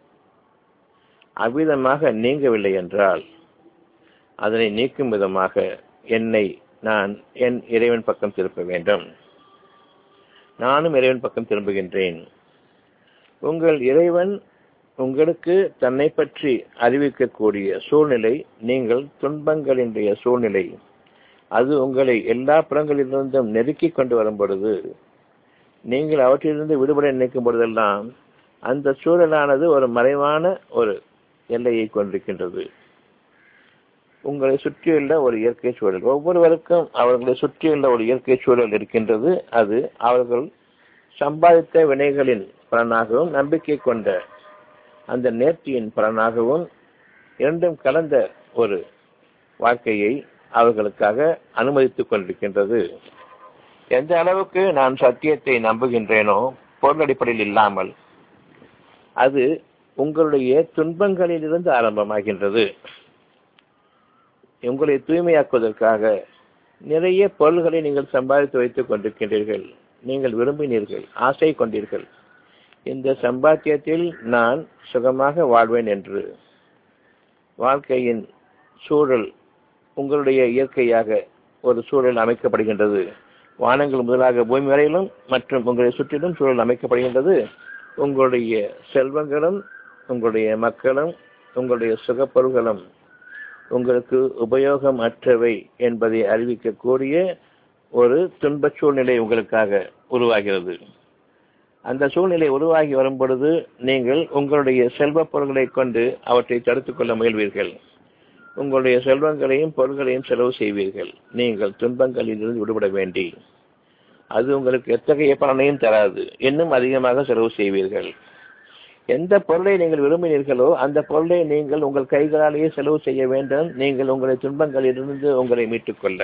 அவ்விதமாக நீங்கவில்லை என்றால் அதனை நீக்கும் விதமாக என்னை நான் என் இறைவன் பக்கம் திருப்ப வேண்டும் நானும் இறைவன் பக்கம் திரும்புகின்றேன் உங்கள் இறைவன் உங்களுக்கு தன்னை பற்றி அறிவிக்கக்கூடிய சூழ்நிலை நீங்கள் துன்பங்களினுடைய சூழ்நிலை அது உங்களை எல்லா புறங்களிலிருந்தும் நெருக்கி கொண்டு வரும் பொழுது நீங்கள் அவற்றிலிருந்து விடுபட நினைக்கும் பொழுதெல்லாம் அந்த சூழலானது ஒரு மறைவான ஒரு எல்லையை கொண்டிருக்கின்றது உங்களை சுற்றியுள்ள ஒரு இயற்கை சூழல் ஒவ்வொருவருக்கும் அவர்களை சுற்றியுள்ள ஒரு இயற்கை சூழல் இருக்கின்றது அது அவர்கள் சம்பாதித்த வினைகளின் பலனாகவும் நம்பிக்கை கொண்ட அந்த நேர்த்தியின் பலனாகவும் இரண்டும் கலந்த ஒரு வாழ்க்கையை அவர்களுக்காக அனுமதித்துக் கொண்டிருக்கின்றது எந்த அளவுக்கு நான் சத்தியத்தை நம்புகின்றேனோ பொருள் அடிப்படையில் இல்லாமல் அது உங்களுடைய துன்பங்களிலிருந்து ஆரம்பமாகின்றது உங்களை தூய்மையாக்குவதற்காக நிறைய பொருள்களை நீங்கள் சம்பாதித்து வைத்துக் கொண்டிருக்கின்றீர்கள் நீங்கள் விரும்பினீர்கள் ஆசை கொண்டீர்கள் இந்த சம்பாத்தியத்தில் நான் சுகமாக வாழ்வேன் என்று வாழ்க்கையின் சூழல் உங்களுடைய இயற்கையாக ஒரு சூழல் அமைக்கப்படுகின்றது வானங்கள் முதலாக பூமி வரையிலும் மற்றும் உங்களை சுற்றிலும் சூழல் அமைக்கப்படுகின்றது உங்களுடைய செல்வங்களும் உங்களுடைய மக்களும் உங்களுடைய சுகப்பொருள்களும் உங்களுக்கு உபயோகம் அற்றவை என்பதை அறிவிக்கக்கூடிய ஒரு துன்பச் சூழ்நிலை உங்களுக்காக உருவாகிறது அந்த சூழ்நிலை உருவாகி வரும் பொழுது நீங்கள் உங்களுடைய செல்வப் பொருள்களை கொண்டு அவற்றை தடுத்துக் கொள்ள முயல்வீர்கள் உங்களுடைய செல்வங்களையும் பொருள்களையும் செலவு செய்வீர்கள் நீங்கள் துன்பங்களிலிருந்து விடுபட வேண்டி அது உங்களுக்கு எத்தகைய பலனையும் தராது இன்னும் அதிகமாக செலவு செய்வீர்கள் எந்த பொருளை நீங்கள் விரும்பினீர்களோ அந்த பொருளை நீங்கள் உங்கள் கைகளாலேயே செலவு செய்ய வேண்டும் நீங்கள் உங்களுடைய துன்பங்களிலிருந்து உங்களை மீட்டுக் கொள்ள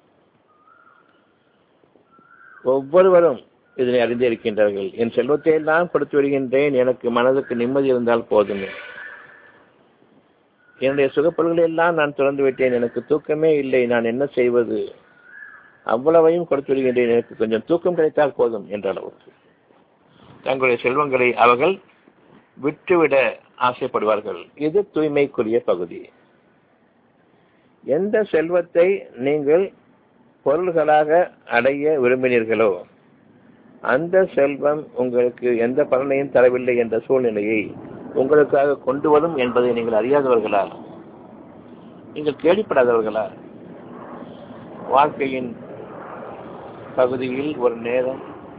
ஒவ்வொருவரும் இதனை அறிந்திருக்கின்றார்கள் என் செல்வத்தை எல்லாம் கொடுத்து விடுகின்றேன் எனக்கு மனதுக்கு நிம்மதி இருந்தால் போதுமே என்னுடைய சுகப்பொருள்களை எல்லாம் நான் திறந்து விட்டேன் எனக்கு தூக்கமே இல்லை நான் என்ன செய்வது அவ்வளவையும் கொடுத்து விடுகின்றேன் எனக்கு கொஞ்சம் தூக்கம் கிடைத்தால் போதும் என்ற அளவுக்கு தங்களுடைய செல்வங்களை அவர்கள் விட்டுவிட ஆசைப்படுவார்கள் இது தூய்மைக்குரிய பகுதி எந்த செல்வத்தை நீங்கள் பொருள்களாக அடைய விரும்பினீர்களோ அந்த செல்வம் உங்களுக்கு எந்த பலனையும் தரவில்லை என்ற சூழ்நிலையை உங்களுக்காக கொண்டு வரும் என்பதை நீங்கள் அறியாதவர்களா நீங்கள் கேள்விப்படாதவர்களா வாழ்க்கையின் பகுதியில் ஒரு நேரம்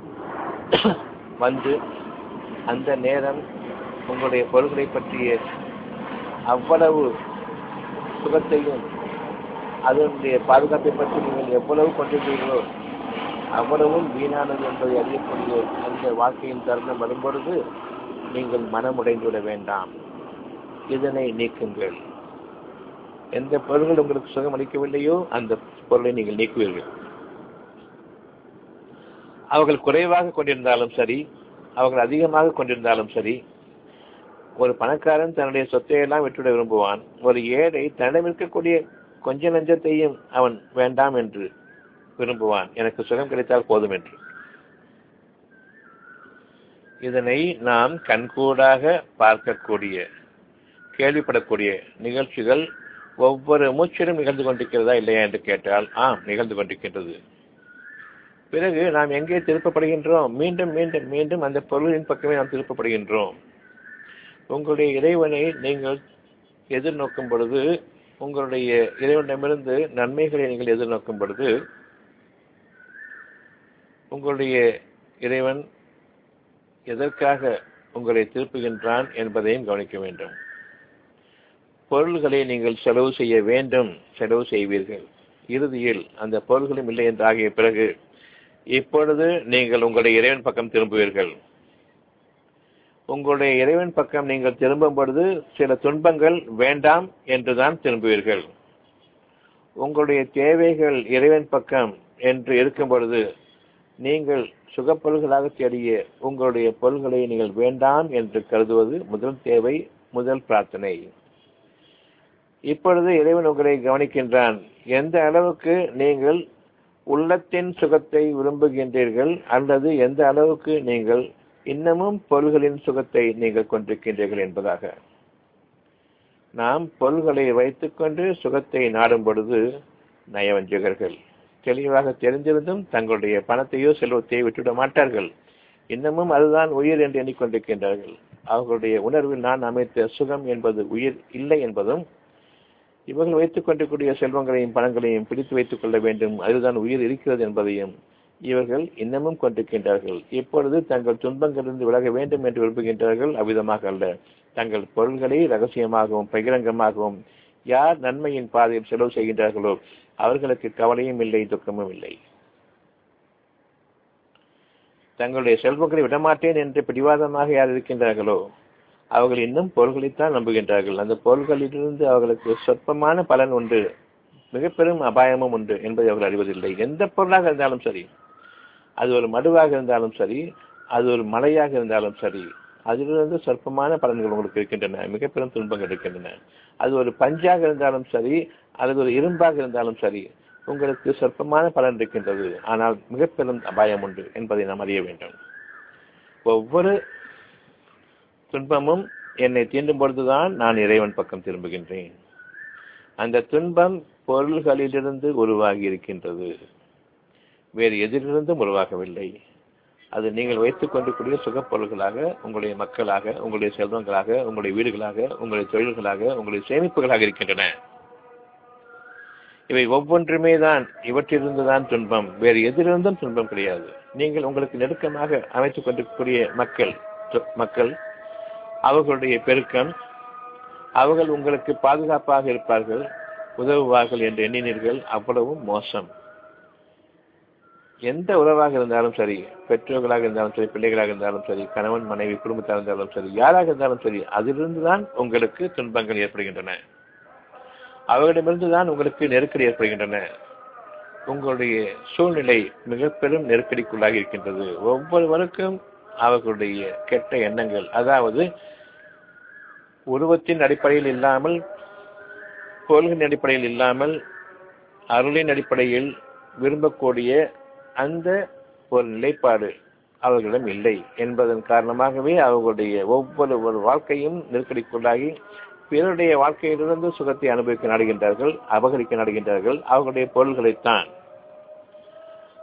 வந்து அந்த நேரம் உங்களுடைய பொருள்களை பற்றிய அவ்வளவு சுகத்தையும் அதனுடைய பாதுகாப்பை பற்றி நீங்கள் எவ்வளவு கொண்டிருந்தீர்களோ அவ்வளவும் வீணானது என்பதை அறியக்கூடிய அந்த வாழ்க்கையின் தருணம் வரும்பொழுது நீங்கள் மனமுடைந்து விட வேண்டாம் இதனை நீக்குங்கள் எந்த பொருள்கள் உங்களுக்கு சுகம் அளிக்கவில்லையோ அந்த பொருளை நீங்கள் நீக்குவீர்கள் அவர்கள் குறைவாக கொண்டிருந்தாலும் சரி அவர்கள் அதிகமாக கொண்டிருந்தாலும் சரி ஒரு பணக்காரன் தன்னுடைய சொத்தை எல்லாம் விட்டுவிட விரும்புவான் ஒரு ஏழை தன்னிடம் இருக்கக்கூடிய கொஞ்ச நஞ்சத்தையும் அவன் வேண்டாம் என்று விரும்புவான் எனக்கு சுகம் கிடைத்தால் போதும் என்று இதனை நாம் கண்கூடாக பார்க்கக்கூடிய கேள்விப்படக்கூடிய நிகழ்ச்சிகள் ஒவ்வொரு மூச்சிலும் நிகழ்ந்து கொண்டிருக்கிறதா இல்லையா என்று கேட்டால் ஆம் நிகழ்ந்து கொண்டிருக்கின்றது பிறகு நாம் எங்கே திருப்பப்படுகின்றோம் மீண்டும் மீண்டும் மீண்டும் அந்த பொருளின் பக்கமே நாம் திருப்பப்படுகின்றோம் உங்களுடைய இறைவனை நீங்கள் எதிர்நோக்கும் பொழுது உங்களுடைய இறைவனிடமிருந்து நன்மைகளை நீங்கள் எதிர்நோக்கும் பொழுது உங்களுடைய இறைவன் எதற்காக உங்களை திருப்புகின்றான் என்பதையும் கவனிக்க வேண்டும் பொருள்களை நீங்கள் செலவு செய்ய வேண்டும் செலவு செய்வீர்கள் இறுதியில் அந்த பொருள்களும் இல்லை என்று ஆகிய பிறகு இப்பொழுது நீங்கள் உங்களுடைய இறைவன் பக்கம் திரும்புவீர்கள் உங்களுடைய இறைவன் பக்கம் நீங்கள் திரும்பும் பொழுது சில துன்பங்கள் வேண்டாம் என்றுதான் திரும்புவீர்கள் உங்களுடைய தேவைகள் இறைவன் பக்கம் என்று இருக்கும் பொழுது நீங்கள் சுகப்பொருள்களாக தேடிய உங்களுடைய பொருள்களை நீங்கள் வேண்டாம் என்று கருதுவது முதல் தேவை முதல் பிரார்த்தனை இப்பொழுது இறைவன் உங்களை கவனிக்கின்றான் எந்த அளவுக்கு நீங்கள் உள்ளத்தின் சுகத்தை விரும்புகின்றீர்கள் அல்லது எந்த அளவுக்கு நீங்கள் இன்னமும் பொருள்களின் சுகத்தை நீங்கள் கொண்டிருக்கின்றீர்கள் என்பதாக நாம் பொருள்களை வைத்துக்கொண்டு சுகத்தை நாடும் பொழுது நயவஞ்சகர்கள் தெளிவாக தெரிந்திருந்தும் தங்களுடைய பணத்தையோ செல்வத்தையோ விட்டுவிட மாட்டார்கள் இன்னமும் அதுதான் உயிர் என்று எண்ணிக்கொண்டிருக்கின்றார்கள் அவர்களுடைய உணர்வில் நான் அமைத்த சுகம் என்பது உயிர் இல்லை என்பதும் இவர்கள் வைத்துக் கொண்டிருக்கூடிய செல்வங்களையும் பணங்களையும் பிடித்து வைத்துக் கொள்ள வேண்டும் அதுதான் உயிர் இருக்கிறது என்பதையும் இவர்கள் இன்னமும் கொண்டிருக்கின்றார்கள் இப்பொழுது தங்கள் துன்பங்களிலிருந்து விலக வேண்டும் என்று விரும்புகின்றார்கள் அவ்விதமாக அல்ல தங்கள் பொருள்களை ரகசியமாகவும் பகிரங்கமாகவும் யார் நன்மையின் பாதையில் செலவு செய்கின்றார்களோ அவர்களுக்கு கவலையும் இல்லை துக்கமும் இல்லை தங்களுடைய செல்வங்களை விடமாட்டேன் என்று பிடிவாதமாக யார் இருக்கின்றார்களோ அவர்கள் இன்னும் பொருள்களைத்தான் நம்புகின்றார்கள் அந்த பொருள்களிலிருந்து அவர்களுக்கு சொற்பமான பலன் உண்டு மிக பெரும் அபாயமும் உண்டு என்பதை அவர்கள் அறிவதில்லை எந்த பொருளாக இருந்தாலும் சரி அது ஒரு மடுவாக இருந்தாலும் சரி அது ஒரு மலையாக இருந்தாலும் சரி அதிலிருந்து சொற்பமான பலன்கள் உங்களுக்கு இருக்கின்றன மிக பெரும் துன்பங்கள் இருக்கின்றன அது ஒரு பஞ்சாக இருந்தாலும் சரி அல்லது ஒரு இரும்பாக இருந்தாலும் சரி உங்களுக்கு சொற்பமான பலன் இருக்கின்றது ஆனால் மிக பெரும் அபாயம் உண்டு என்பதை நாம் அறிய வேண்டும் ஒவ்வொரு துன்பமும் என்னை தீண்டும் பொழுதுதான் நான் இறைவன் பக்கம் திரும்புகின்றேன் அந்த துன்பம் பொருள்களிலிருந்து உருவாகி இருக்கின்றது வேறு எதிலிருந்தும் உருவாகவில்லை அது நீங்கள் வைத்துக் கொண்டிருக்கூடிய சுகப்பொருள்களாக உங்களுடைய மக்களாக உங்களுடைய செல்வங்களாக உங்களுடைய வீடுகளாக உங்களுடைய தொழில்களாக உங்களுடைய சேமிப்புகளாக இருக்கின்றன இவை ஒவ்வொன்றுமே தான் இவற்றிலிருந்து தான் துன்பம் வேறு எதிலிருந்தும் துன்பம் கிடையாது நீங்கள் உங்களுக்கு நெருக்கமாக அமைத்துக் கொண்டிருக்கக்கூடிய மக்கள் மக்கள் அவர்களுடைய பெருக்கம் அவர்கள் உங்களுக்கு பாதுகாப்பாக இருப்பார்கள் உதவுவார்கள் என்று எண்ணினீர்கள் அவ்வளவும் மோசம் எந்த உறவாக இருந்தாலும் சரி பெற்றோர்களாக இருந்தாலும் சரி பிள்ளைகளாக இருந்தாலும் சரி கணவன் மனைவி குடும்பத்தாக இருந்தாலும் சரி யாராக இருந்தாலும் சரி அதிலிருந்து தான் உங்களுக்கு துன்பங்கள் ஏற்படுகின்றன அவர்களிடமிருந்து தான் உங்களுக்கு நெருக்கடி ஏற்படுகின்றன உங்களுடைய சூழ்நிலை மிக பெரும் நெருக்கடிக்குள்ளாகி இருக்கின்றது ஒவ்வொருவருக்கும் அவர்களுடைய கெட்ட எண்ணங்கள் அதாவது உருவத்தின் அடிப்படையில் இல்லாமல் பொருளின் அடிப்படையில் இல்லாமல் அருளின் அடிப்படையில் விரும்பக்கூடிய அந்த ஒரு நிலைப்பாடு அவர்களிடம் இல்லை என்பதன் காரணமாகவே அவர்களுடைய ஒவ்வொரு ஒரு வாழ்க்கையும் நெருக்கடிக்குள்ளாகி பிறருடைய வாழ்க்கையிலிருந்து சுகத்தை அனுபவிக்க நாடுகின்றார்கள் அபகரிக்க நாடுகின்றார்கள் அவர்களுடைய பொருள்களைத்தான்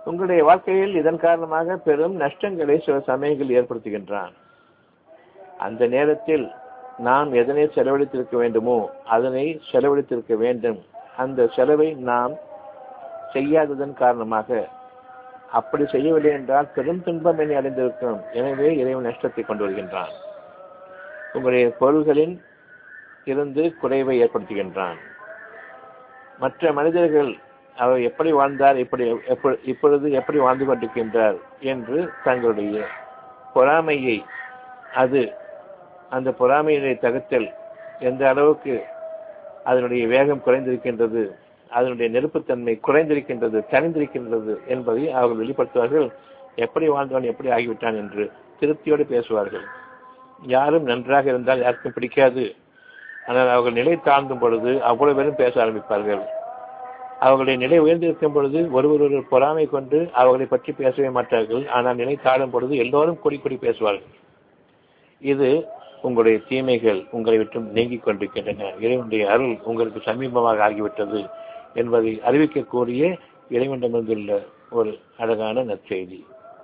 உங்களுடைய வாழ்க்கையில் இதன் காரணமாக பெரும் நஷ்டங்களை சில சமயங்கள் ஏற்படுத்துகின்றான் அந்த நேரத்தில் நாம் எதனை செலவழித்திருக்க வேண்டுமோ அதனை செலவழித்திருக்க வேண்டும் அந்த செலவை நாம் செய்யாததன் காரணமாக அப்படி செய்யவில்லை என்றால் பெரும் துன்பம் என்னை அடைந்திருக்கும் எனவே இறைவன் நஷ்டத்தை கொண்டு வருகின்றான் உங்களுடைய பொருள்களின் இருந்து குறைவை ஏற்படுத்துகின்றான் மற்ற மனிதர்கள் அவர் எப்படி வாழ்ந்தார் இப்படி இப்பொழுது எப்படி வாழ்ந்து கொண்டிருக்கின்றார் என்று தங்களுடைய பொறாமையை அது அந்த பொறாமையினை தகுத்தல் எந்த அளவுக்கு அதனுடைய வேகம் குறைந்திருக்கின்றது அதனுடைய நெருப்புத்தன்மை குறைந்திருக்கின்றது தனிந்திருக்கின்றது என்பதை அவர்கள் வெளிப்படுத்துவார்கள் எப்படி வாழ்ந்தவன் எப்படி ஆகிவிட்டான் என்று திருப்தியோடு பேசுவார்கள் யாரும் நன்றாக இருந்தால் யாருக்கும் பிடிக்காது ஆனால் அவர்கள் நிலை தாழ்ந்தும் பொழுது அவ்வளவு பேரும் பேச ஆரம்பிப்பார்கள் அவர்களுடைய நிலை உயர்ந்திருக்கும் பொழுது ஒருவர் ஒரு பொறாமை கொண்டு அவர்களை பற்றி பேசவே மாட்டார்கள் ஆனால் நிலை தாழும் பொழுது எல்லோரும் கொடி கொடி பேசுவார்கள் இது உங்களுடைய தீமைகள் உங்களை விட்டும் நீங்கிக் கொண்டிருக்கின்றன இறைவனுடைய அருள் உங்களுக்கு சமீபமாக ஆகிவிட்டது என்பதை அறிவிக்கக்கூடிய இறைவனிடமிருந்துள்ள ஒரு அழகான நற்செய்தி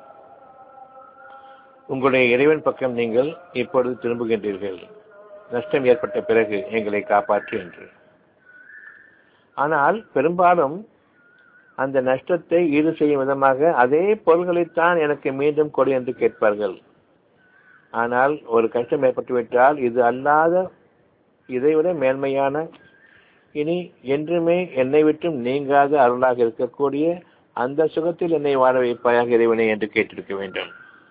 உங்களுடைய இறைவன் பக்கம் நீங்கள் இப்பொழுது திரும்புகின்றீர்கள் நஷ்டம் ஏற்பட்ட பிறகு எங்களை காப்பாற்று என்று ஆனால் பெரும்பாலும் அந்த நஷ்டத்தை ஈடு செய்யும் விதமாக அதே பொருள்களைத்தான் எனக்கு மீண்டும் கொடு என்று கேட்பார்கள் ஆனால் ஒரு கஷ்டம் ஏற்பட்டுவிட்டால் இது அல்லாத இதைவிட மேன்மையான இனி என்றுமே என்னை விட்டும் நீங்காத அருளாக இருக்கக்கூடிய அந்த சுகத்தில் என்னை வாழ வைப்பாயாக இறைவனை என்று கேட்டிருக்க வேண்டும்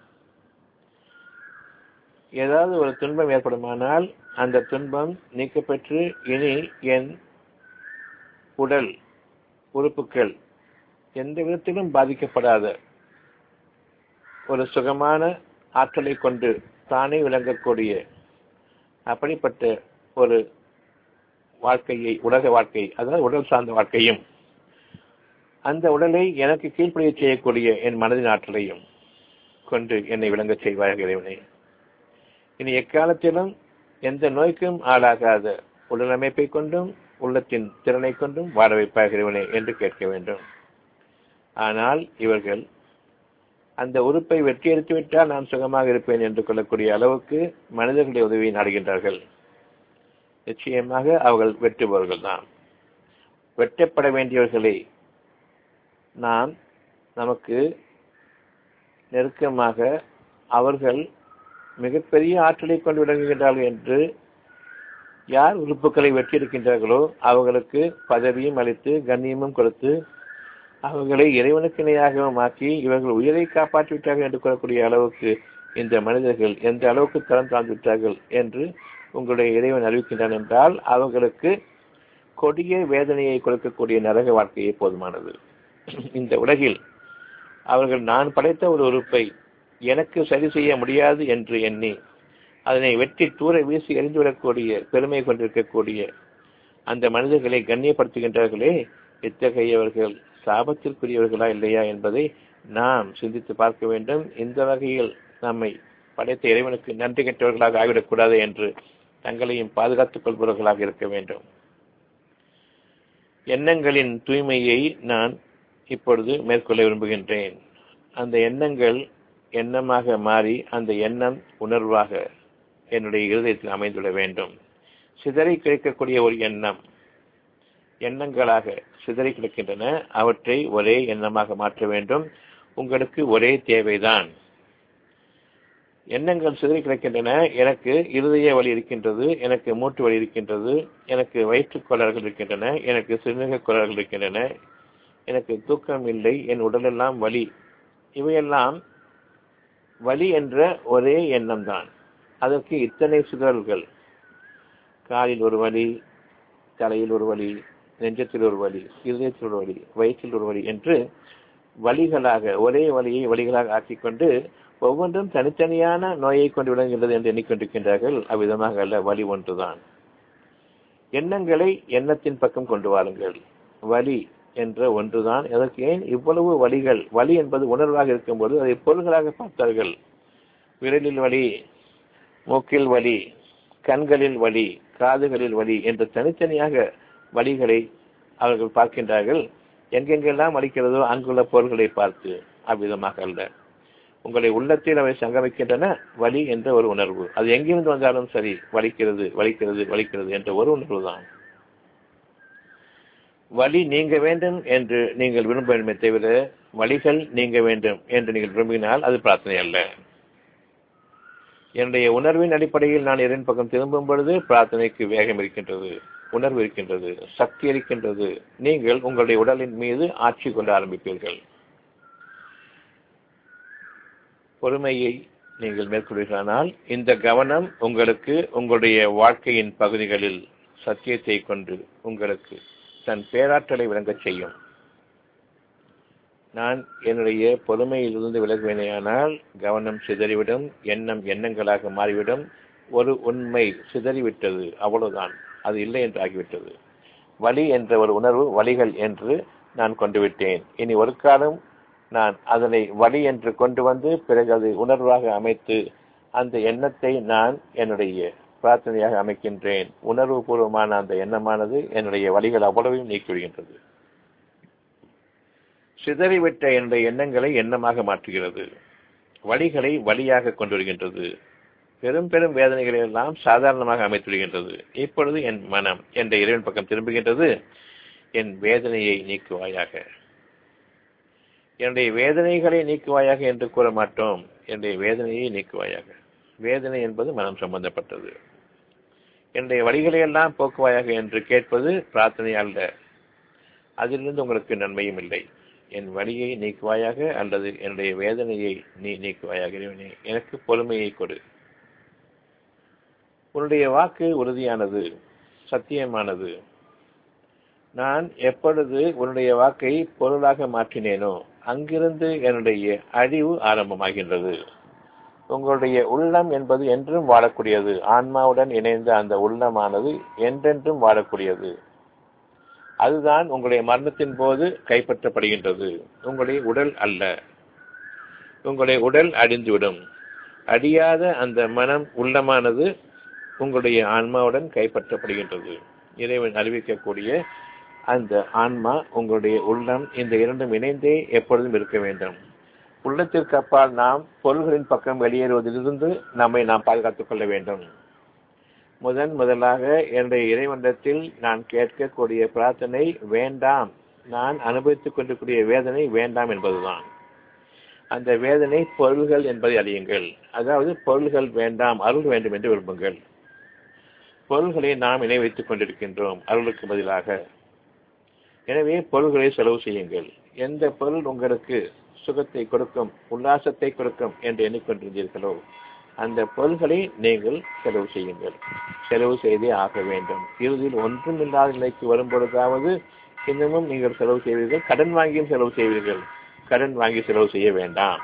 ஏதாவது ஒரு துன்பம் ஏற்படுமானால் அந்த துன்பம் நீக்கப்பெற்று இனி என் உடல் உறுப்புகள் எந்த விதத்திலும் பாதிக்கப்படாத ஒரு சுகமான ஆற்றலை கொண்டு தானே விளங்கக்கூடிய அப்படிப்பட்ட ஒரு வாழ்க்கையை உலக வாழ்க்கை அதாவது உடல் சார்ந்த வாழ்க்கையும் அந்த உடலை எனக்கு கீழ்ப்படிய செய்யக்கூடிய என் மனதின் ஆற்றலையும் கொண்டு என்னை விளங்கச் செய்வார்கள் இறைவனை இனி எக்காலத்திலும் எந்த நோய்க்கும் ஆளாகாத உடல் அமைப்பை கொண்டும் உள்ளத்தின் திறனை கொண்டும் வாழ வைப்பாக இறைவனை என்று கேட்க வேண்டும் ஆனால் இவர்கள் அந்த உறுப்பை வெற்றியெடுத்து விட்டால் நான் சுகமாக இருப்பேன் என்று கொள்ளக்கூடிய அளவுக்கு மனிதர்களுடைய உதவியை நாடுகின்றார்கள் நிச்சயமாக அவர்கள் வெட்டுபவர்கள் தான் வெட்டப்பட வேண்டியவர்களை நாம் நமக்கு நெருக்கமாக அவர்கள் மிகப்பெரிய ஆற்றலை கொண்டு விளங்குகின்றார்கள் என்று யார் உறுப்புகளை வெற்றியிருக்கின்றார்களோ அவர்களுக்கு பதவியும் அளித்து கண்ணியமும் கொடுத்து அவர்களை இறைவனுக்கு இணையாகவும் ஆக்கி இவர்கள் உயிரை காப்பாற்றிவிட்டார்கள் என்று கூறக்கூடிய அளவுக்கு இந்த மனிதர்கள் எந்த அளவுக்கு தரம் தாழ்ந்துவிட்டார்கள் என்று உங்களுடைய இறைவன் அறிவிக்கின்றான் என்றால் அவர்களுக்கு கொடிய வேதனையை கொடுக்கக்கூடிய நரக வாழ்க்கையே போதுமானது இந்த உலகில் அவர்கள் நான் படைத்த ஒரு உறுப்பை எனக்கு சரி செய்ய முடியாது என்று எண்ணி அதனை வெட்டி தூர வீசி எறிந்துவிடக்கூடிய பெருமை கொண்டிருக்கக்கூடிய அந்த மனிதர்களை கண்ணியப்படுத்துகின்றார்களே இத்தகையவர்கள் சாபத்திற்குரியவர்களா இல்லையா என்பதை நாம் சிந்தித்து பார்க்க வேண்டும் இந்த வகையில் நம்மை படைத்த இறைவனுக்கு நன்றி கெட்டவர்களாக ஆகிவிடக்கூடாது என்று தங்களையும் பாதுகாத்துக் கொள்பவர்களாக இருக்க வேண்டும் எண்ணங்களின் தூய்மையை நான் இப்பொழுது மேற்கொள்ள விரும்புகின்றேன் அந்த எண்ணங்கள் எண்ணமாக மாறி அந்த எண்ணம் உணர்வாக என்னுடைய இருதயத்தில் அமைந்துள்ள வேண்டும் சிதறி கிடைக்கக்கூடிய ஒரு எண்ணம் எண்ணங்களாக சிதறி கிடக்கின்றன அவற்றை ஒரே எண்ணமாக மாற்ற வேண்டும் உங்களுக்கு ஒரே தேவைதான் எண்ணங்கள் சிதறி கிடக்கின்றன எனக்கு இருதய வலி இருக்கின்றது எனக்கு மூட்டு வலி இருக்கின்றது எனக்கு வயிற்றுக் கோளாறுகள் இருக்கின்றன எனக்கு சிறுநீரக கோளாறுகள் இருக்கின்றன எனக்கு தூக்கம் இல்லை என் உடலெல்லாம் வலி இவையெல்லாம் வலி என்ற ஒரே எண்ணம் தான் அதற்கு இத்தனை சிதறல்கள் காலில் ஒரு வலி தலையில் ஒரு வலி நெஞ்சத்தில் ஒரு வலி இருதயத்தில் ஒரு வலி வயிற்றில் ஒரு வலி என்று வலிகளாக ஒரே வலியை வலிகளாக ஆக்கிக்கொண்டு ஒவ்வொன்றும் தனித்தனியான நோயை கொண்டு விளங்குகிறது என்று எண்ணிக்கொண்டிருக்கின்றார்கள் அவ்விதமாக அல்ல வலி ஒன்றுதான் எண்ணங்களை எண்ணத்தின் பக்கம் கொண்டு வாருங்கள் வலி என்ற ஒன்றுதான் அதற்கு ஏன் இவ்வளவு வலிகள் வலி என்பது உணர்வாக இருக்கும்போது அதை பொருள்களாக பார்த்தார்கள் விரலில் வலி மூக்கில் வலி கண்களில் வலி காதுகளில் வலி என்று தனித்தனியாக வழிகளை அவர்கள் பார்க்கின்றார்கள் எங்கெங்கெல்லாம் வலிக்கிறதோ அங்குள்ள பொருள்களை பார்த்து அவ்விதமாக அல்ல உங்களை உள்ளத்தில் அவை சங்கமிக்கின்றன வலி என்ற ஒரு உணர்வு அது எங்கிருந்து வந்தாலும் சரி வலிக்கிறது வலிக்கிறது வலிக்கிறது என்ற ஒரு உணர்வு தான் வலி நீங்க வேண்டும் என்று நீங்கள் விரும்ப வேண்டுமே தவிர வலிகள் நீங்க வேண்டும் என்று நீங்கள் விரும்பினால் அது பிரார்த்தனை அல்ல என்னுடைய உணர்வின் அடிப்படையில் நான் இறைவன் பக்கம் திரும்பும் பொழுது பிரார்த்தனைக்கு வேகம் இருக்கின்றது உணர்வு இருக்கின்றது சக்தி இருக்கின்றது நீங்கள் உங்களுடைய உடலின் மீது ஆட்சி கொண்டு ஆரம்பிப்பீர்கள் பொறுமையை நீங்கள் மேற்கொள்வீர்களானால் இந்த கவனம் உங்களுக்கு உங்களுடைய வாழ்க்கையின் பகுதிகளில் சத்தியத்தை கொண்டு உங்களுக்கு தன் பேராற்றலை விளங்கச் செய்யும் நான் என்னுடைய பொறுமையிலிருந்து விலகுவேனேயானால் கவனம் சிதறிவிடும் எண்ணம் எண்ணங்களாக மாறிவிடும் ஒரு உண்மை சிதறிவிட்டது அவ்வளவுதான் அது இல்லை என்று ஆகிவிட்டது வலி என்ற ஒரு உணர்வு வலிகள் என்று நான் கொண்டு விட்டேன் இனி ஒரு காலம் நான் அதனை வலி என்று கொண்டு வந்து பிறகு அதை உணர்வாக அமைத்து அந்த எண்ணத்தை நான் என்னுடைய பிரார்த்தனையாக அமைக்கின்றேன் உணர்வு பூர்வமான அந்த எண்ணமானது என்னுடைய வழிகள் அவ்வளவையும் நீக்கிவிடுகின்றது சிதறிவிட்ட என்னுடைய எண்ணங்களை எண்ணமாக மாற்றுகிறது வழிகளை வழியாக கொண்டு வருகின்றது பெரும் பெரும் வேதனைகளை எல்லாம் சாதாரணமாக அமைத்துவிடுகின்றது இப்பொழுது என் மனம் என்ற இறைவன் பக்கம் திரும்புகின்றது என் வேதனையை நீக்குவாயாக என்னுடைய வேதனைகளை நீக்குவாயாக என்று கூற மாட்டோம் என்னுடைய வேதனையை நீக்குவாயாக வேதனை என்பது மனம் சம்பந்தப்பட்டது என்னுடைய வழிகளை எல்லாம் போக்குவாயாக என்று கேட்பது பிரார்த்தனை அல்ல அதிலிருந்து உங்களுக்கு நன்மையும் இல்லை என் வழியை நீக்குவாயாக அல்லது என்னுடைய வேதனையை நீ நீக்குவாயாக இறைவனே எனக்கு பொறுமையை கொடு உன்னுடைய வாக்கு உறுதியானது சத்தியமானது நான் எப்பொழுது உன்னுடைய வாக்கை பொருளாக மாற்றினேனோ அங்கிருந்து என்னுடைய அழிவு ஆரம்பமாகின்றது உங்களுடைய உள்ளம் என்பது என்றும் வாழக்கூடியது ஆன்மாவுடன் இணைந்த அந்த உள்ளமானது என்றென்றும் வாழக்கூடியது அதுதான் உங்களுடைய மரணத்தின் போது கைப்பற்றப்படுகின்றது உங்களுடைய உடல் அல்ல உங்களுடைய உடல் அடிந்துவிடும் அடியாத அந்த மனம் உள்ளமானது உங்களுடைய ஆன்மாவுடன் கைப்பற்றப்படுகின்றது இறைவன் அறிவிக்கக்கூடிய அந்த ஆன்மா உங்களுடைய உள்ளம் இந்த இரண்டும் இணைந்தே எப்பொழுதும் இருக்க வேண்டும் உள்ளத்திற்கு அப்பால் நாம் பொருள்களின் பக்கம் வெளியேறுவதிலிருந்து நம்மை நாம் பாதுகாத்துக் கொள்ள வேண்டும் முதன் முதலாக என்னுடைய இறைவண்டத்தில் நான் கேட்கக்கூடிய பிரார்த்தனை வேண்டாம் நான் அனுபவித்துக் கொண்டிருக்கூடிய வேதனை வேண்டாம் என்பதுதான் அந்த வேதனை பொருள்கள் என்பதை அறியுங்கள் அதாவது பொருள்கள் வேண்டாம் அருள் வேண்டும் என்று விரும்புங்கள் பொருள்களை நாம் இணை வைத்துக் கொண்டிருக்கின்றோம் அருளுக்கு பதிலாக எனவே பொருள்களை செலவு செய்யுங்கள் எந்த பொருள் உங்களுக்கு சுகத்தை கொடுக்கும் உல்லாசத்தை கொடுக்கும் என்று எண்ணிக்கொண்டிருந்தீர்களோ அந்த பொருள்களை நீங்கள் செலவு செய்யுங்கள் செலவு செய்தே ஆக வேண்டும் இறுதியில் ஒன்றும் இல்லாத நிலைக்கு வரும் பொழுதாவது இன்னமும் நீங்கள் செலவு செய்வீர்கள் கடன் வாங்கியும் செலவு செய்வீர்கள் கடன் வாங்கி செலவு செய்ய வேண்டாம்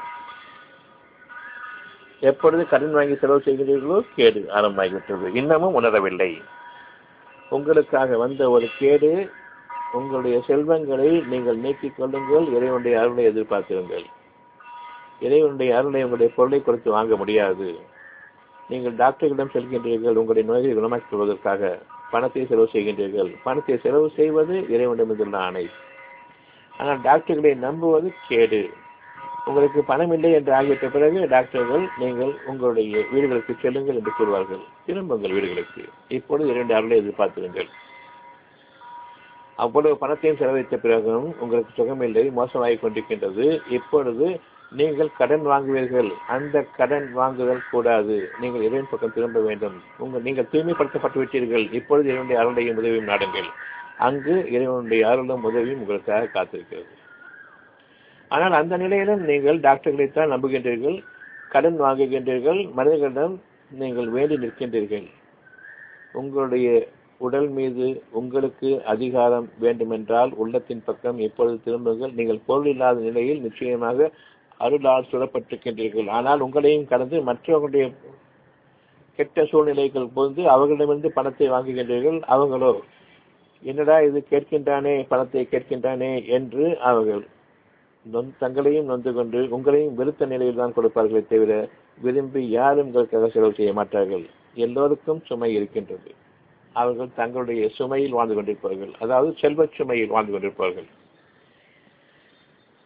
எப்பொழுது கடன் வாங்கி செலவு செய்கிறீர்களோ கேடு ஆரம்பமாகிவிட்டது இன்னமும் உணரவில்லை உங்களுக்காக வந்த ஒரு கேடு உங்களுடைய செல்வங்களை நீங்கள் நீக்கிக் கொள்ளுங்கள் இறைவனுடைய அருளை எதிர்பார்த்திருங்கள் இறைவனுடைய அருளை உங்களுடைய பொருளை கொடுத்து வாங்க முடியாது நீங்கள் டாக்டர்களிடம் செல்கின்றீர்கள் உங்களுடைய நோய்களை குணமாக்கிக் கொள்வதற்காக பணத்தை செலவு செய்கின்றீர்கள் பணத்தை செலவு செய்வது இறைவனிடமிருந்துள்ள ஆணை ஆனால் டாக்டர்களை நம்புவது கேடு உங்களுக்கு பணம் இல்லை என்று ஆகிவிட்ட பிறகு டாக்டர்கள் நீங்கள் உங்களுடைய வீடுகளுக்கு செல்லுங்கள் என்று கூறுவார்கள் திரும்புங்கள் வீடுகளுக்கு இப்பொழுது இரண்டு அருளை எதிர்பார்த்திருங்கள் அவ்வளவு பணத்தையும் செலவழித்த பிறகும் உங்களுக்கு சுகமில்லை மோசமாகிக் கொண்டிருக்கின்றது இப்பொழுது நீங்கள் கடன் வாங்குவீர்கள் அந்த கடன் வாங்குதல் கூடாது நீங்கள் இறைவன் பக்கம் திரும்ப வேண்டும் உங்கள் நீங்கள் தூய்மைப்படுத்தப்பட்டு விட்டீர்கள் இப்பொழுது இறைவனுடைய அருளையும் உதவியும் நாடுங்கள் அங்கு இறைவனுடைய அருளும் உதவியும் உங்களுக்காக காத்திருக்கிறது ஆனால் அந்த நிலையிலும் நீங்கள் டாக்டர்களைத்தான் நம்புகின்றீர்கள் கடன் வாங்குகின்றீர்கள் மனிதர்களிடம் நீங்கள் வேண்டி நிற்கின்றீர்கள் உங்களுடைய உடல் மீது உங்களுக்கு அதிகாரம் வேண்டுமென்றால் உள்ளத்தின் பக்கம் எப்பொழுது திரும்புங்கள் நீங்கள் பொருள் இல்லாத நிலையில் நிச்சயமாக அருளால் சுடப்பட்டிருக்கின்றீர்கள் ஆனால் உங்களையும் கடந்து மற்றவர்களுடைய கெட்ட சூழ்நிலைகள் போந்து அவர்களிடமிருந்து பணத்தை வாங்குகின்றீர்கள் அவர்களோ என்னடா இது கேட்கின்றானே பணத்தை கேட்கின்றானே என்று அவர்கள் தங்களையும் நொந்து கொண்டு உங்களையும் வெறுத்த நிலையில் தான் கொடுப்பார்களே தவிர விரும்பி யாரும் உங்களுக்காக செலவு செய்ய மாட்டார்கள் எல்லோருக்கும் சுமை இருக்கின்றது அவர்கள் தங்களுடைய சுமையில் வாழ்ந்து கொண்டிருப்பார்கள் அதாவது செல்வ சுமையில் வாழ்ந்து கொண்டிருப்பார்கள்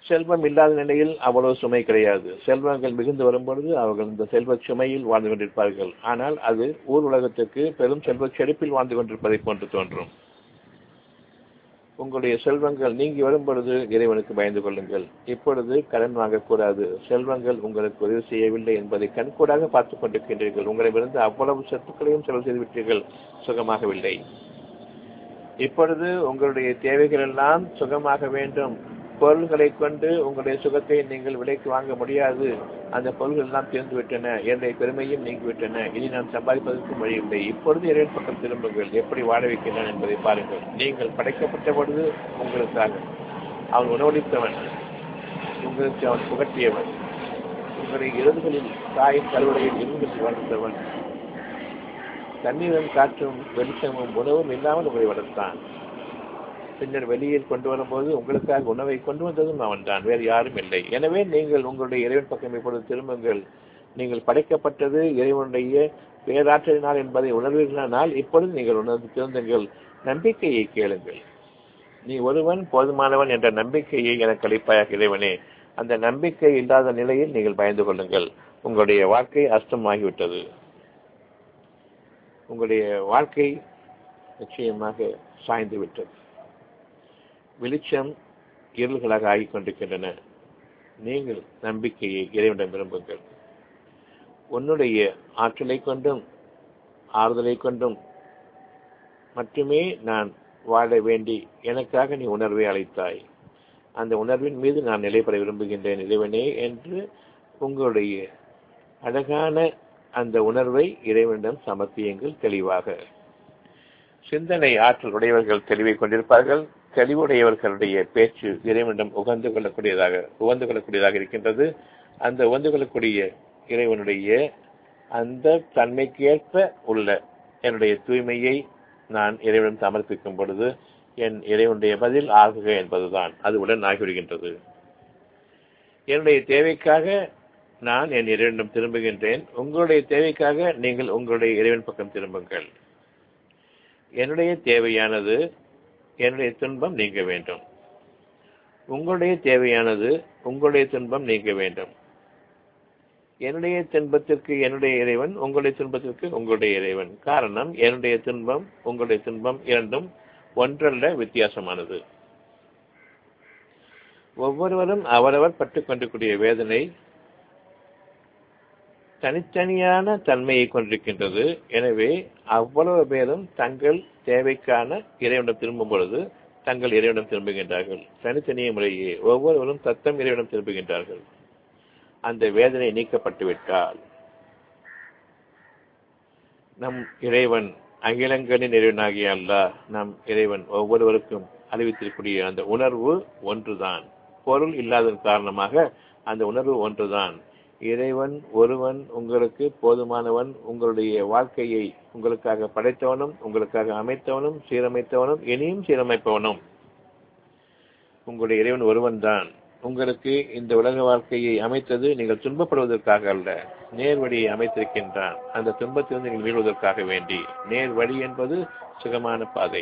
செல்வம் இல்லாத நிலையில் அவ்வளவு சுமை கிடையாது செல்வங்கள் மிகுந்து வரும்பொழுது அவர்கள் இந்த செல்வ சுமையில் வாழ்ந்து கொண்டிருப்பார்கள் ஆனால் அது ஊர் உலகத்துக்கு பெரும் செல்வ செழிப்பில் வாழ்ந்து கொண்டிருப்பதை போன்று தோன்றும் உங்களுடைய செல்வங்கள் நீங்கி வரும் பொழுது இறைவனுக்கு பயந்து கொள்ளுங்கள் இப்பொழுது கடன் வாங்கக்கூடாது செல்வங்கள் உங்களுக்கு உதவி செய்யவில்லை என்பதை கண்கூடாக பார்த்துக் கொண்டிருக்கின்றீர்கள் உங்களிடமிருந்து அவ்வளவு சொத்துக்களையும் செலவு செய்துவிட்டீர்கள் சுகமாகவில்லை இப்பொழுது உங்களுடைய தேவைகள் எல்லாம் சுகமாக வேண்டும் பொருள்களை கொண்டு உங்களுடைய சுகத்தை நீங்கள் விலைக்கு வாங்க முடியாது அந்த பொருள்கள் எல்லாம் தீர்ந்துவிட்டன என்னுடைய பெருமையும் நீங்கிவிட்டன இனி நான் சம்பாதிப்பதற்கு வழியில்லை இப்பொழுது இறைவன் பக்கம் திரும்புங்கள் எப்படி வாழ வைக்கின்றான் என்பதை பாருங்கள் நீங்கள் படைக்கப்பட்ட பொழுது உங்களுக்காக அவன் உணவளித்தவன் உங்களுக்கு அவன் புகட்டியவன் உங்களுடைய இடதுகளில் தாயின் கருவறையில் இருந்து வளர்த்தவன் தண்ணீரும் காற்றும் வெளிச்சமும் உணவும் இல்லாமல் உங்களை வளர்த்தான் பின்னர் வெளியில் கொண்டு வரும்போது உங்களுக்காக உணவை கொண்டு வந்ததும் அவன்தான் வேறு யாரும் இல்லை எனவே நீங்கள் உங்களுடைய இறைவன் பக்கம் இப்பொழுது திரும்புங்கள் நீங்கள் படைக்கப்பட்டது இறைவனுடைய பேராற்றலினால் என்பதை உணர்வீர்களானால் இப்பொழுது நீங்கள் உணர்ந்து திருந்துங்கள் நம்பிக்கையை கேளுங்கள் நீ ஒருவன் போதுமானவன் என்ற நம்பிக்கையை எனக்கு அளிப்பாயாக இறைவனே அந்த நம்பிக்கை இல்லாத நிலையில் நீங்கள் பயந்து கொள்ளுங்கள் உங்களுடைய வாழ்க்கை அஸ்தமாகிவிட்டது உங்களுடைய வாழ்க்கை நிச்சயமாக சாய்ந்து விட்டது வெளிச்சம் இருள்களாக ஆகிக் கொண்டிருக்கின்றன நீங்கள் நம்பிக்கையை இறைவனிடம் விரும்புங்கள் உன்னுடைய ஆற்றலை கொண்டும் ஆறுதலை கொண்டும் மட்டுமே நான் வாழ வேண்டி எனக்காக நீ உணர்வை அளித்தாய் அந்த உணர்வின் மீது நான் நிலை பெற விரும்புகின்றேன் இறைவனே என்று உங்களுடைய அழகான அந்த உணர்வை இறைவனிடம் சமர்ப்பியுங்கள் தெளிவாக சிந்தனை ஆற்றல் உடையவர்கள் தெளிவை கொண்டிருப்பார்கள் தெளிவுடையவர்களுடைய பேச்சு இறைவனிடம் உகந்து கொள்ளக்கூடியதாக உகந்து கொள்ளக்கூடியதாக இருக்கின்றது அந்த உகந்து கொள்ளக்கூடிய இறைவனுடைய அந்த தன்மைக்கேற்ப உள்ள என்னுடைய தூய்மையை நான் இறைவனிடம் சமர்ப்பிக்கும் பொழுது என் இறைவனுடைய பதில் ஆகுக என்பதுதான் அது உடன் ஆகிவிடுகின்றது என்னுடைய தேவைக்காக நான் என் இறைவனிடம் திரும்புகின்றேன் உங்களுடைய தேவைக்காக நீங்கள் உங்களுடைய இறைவன் பக்கம் திரும்புங்கள் என்னுடைய தேவையானது என்னுடைய துன்பம் நீங்க வேண்டும் உங்களுடைய தேவையானது உங்களுடைய துன்பம் நீங்க வேண்டும் என்னுடைய துன்பத்திற்கு என்னுடைய இறைவன் உங்களுடைய துன்பத்திற்கு உங்களுடைய இறைவன் காரணம் என்னுடைய துன்பம் உங்களுடைய துன்பம் இரண்டும் ஒன்றல்ல வித்தியாசமானது ஒவ்வொருவரும் அவரவர் பட்டுக் கொண்டிருக்கூடிய வேதனை தனித்தனியான தன்மையை கொண்டிருக்கின்றது எனவே அவ்வளவு பேரும் தங்கள் தேவைக்கான இறைவனிடம் திரும்பும் பொழுது தங்கள் இறைவனிடம் திரும்புகின்றார்கள் தனித்தனிய முறையே ஒவ்வொருவரும் தத்தம் இறைவனிடம் திரும்புகின்றார்கள் அந்த வேதனை நீக்கப்பட்டுவிட்டால் நம் இறைவன் அகிலங்களின் இறைவனாகிய அல்லாஹ் நம் இறைவன் ஒவ்வொருவருக்கும் அறிவித்திருக்கூடிய அந்த உணர்வு ஒன்றுதான் பொருள் இல்லாததன் காரணமாக அந்த உணர்வு ஒன்றுதான் இறைவன் ஒருவன் உங்களுக்கு போதுமானவன் உங்களுடைய வாழ்க்கையை உங்களுக்காக படைத்தவனும் உங்களுக்காக அமைத்தவனும் சீரமைத்தவனும் இனியும் சீரமைப்பவனும் உங்களுடைய இறைவன் ஒருவன் தான் உங்களுக்கு இந்த உலக வாழ்க்கையை அமைத்தது நீங்கள் துன்பப்படுவதற்காக அல்ல நேர் வழியை அமைத்திருக்கின்றான் அந்த துன்பத்திலிருந்து நீங்கள் மீள்வதற்காக வேண்டி நேர் வழி என்பது சுகமான பாதை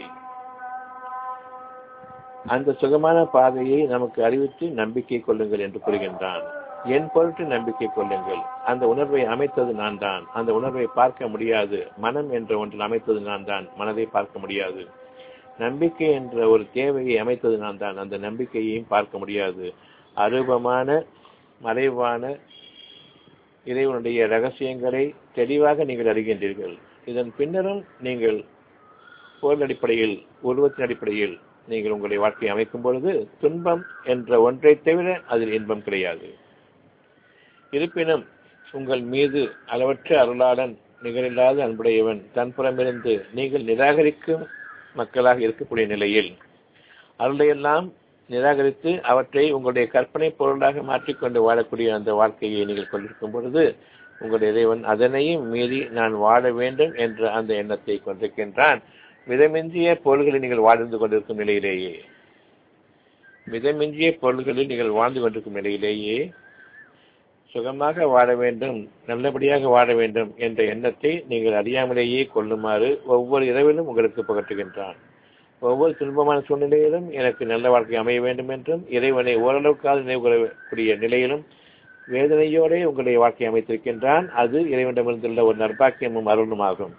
அந்த சுகமான பாதையை நமக்கு அறிவித்து நம்பிக்கை கொள்ளுங்கள் என்று கூறுகின்றான் என் பொருட்டு நம்பிக்கை கொள்ளுங்கள் அந்த உணர்வை அமைத்தது நான் தான் அந்த உணர்வை பார்க்க முடியாது மனம் என்ற ஒன்றில் அமைத்தது நான் தான் மனதை பார்க்க முடியாது நம்பிக்கை என்ற ஒரு தேவையை அமைத்தது நான் தான் அந்த நம்பிக்கையையும் பார்க்க முடியாது அரூபமான மறைவான இறைவனுடைய ரகசியங்களை தெளிவாக நீங்கள் அறிகின்றீர்கள் இதன் பின்னரும் நீங்கள் பொருள் அடிப்படையில் உருவத்தின் அடிப்படையில் நீங்கள் உங்களுடைய வாழ்க்கையை அமைக்கும் பொழுது துன்பம் என்ற ஒன்றை தவிர அதில் இன்பம் கிடையாது இருப்பினும் உங்கள் மீது அளவற்ற அருளாளன் நிகரில்லாத அன்புடையவன் தன்புறமிருந்து நீங்கள் நிராகரிக்கும் மக்களாக இருக்கக்கூடிய நிலையில் அருளையெல்லாம் நிராகரித்து அவற்றை உங்களுடைய கற்பனை பொருளாக மாற்றிக்கொண்டு வாழக்கூடிய அந்த வாழ்க்கையை நீங்கள் கொண்டிருக்கும் பொழுது உங்களுடைய இறைவன் அதனையும் மீறி நான் வாழ வேண்டும் என்ற அந்த எண்ணத்தை கொண்டிருக்கின்றான் மிதமிஞ்சிய பொருள்களை நீங்கள் வாழ்ந்து கொண்டிருக்கும் நிலையிலேயே மிதமிஞ்சிய பொருள்களில் நீங்கள் வாழ்ந்து கொண்டிருக்கும் நிலையிலேயே சுகமாக வாழ வேண்டும் நல்லபடியாக வாழ வேண்டும் என்ற எண்ணத்தை நீங்கள் அறியாமலேயே கொள்ளுமாறு ஒவ்வொரு இரவிலும் உங்களுக்கு புகட்டுகின்றான் ஒவ்வொரு துன்பமான சூழ்நிலையிலும் எனக்கு நல்ல வாழ்க்கை அமைய வேண்டும் என்றும் இறைவனை ஓரளவுக்காக நினைவு கூறக்கூடிய நிலையிலும் வேதனையோடே உங்களுடைய வாழ்க்கை அமைத்திருக்கின்றான் அது இறைவனிடமிருந்துள்ள ஒரு நற்பாக்கியமும் அருளும் ஆகும்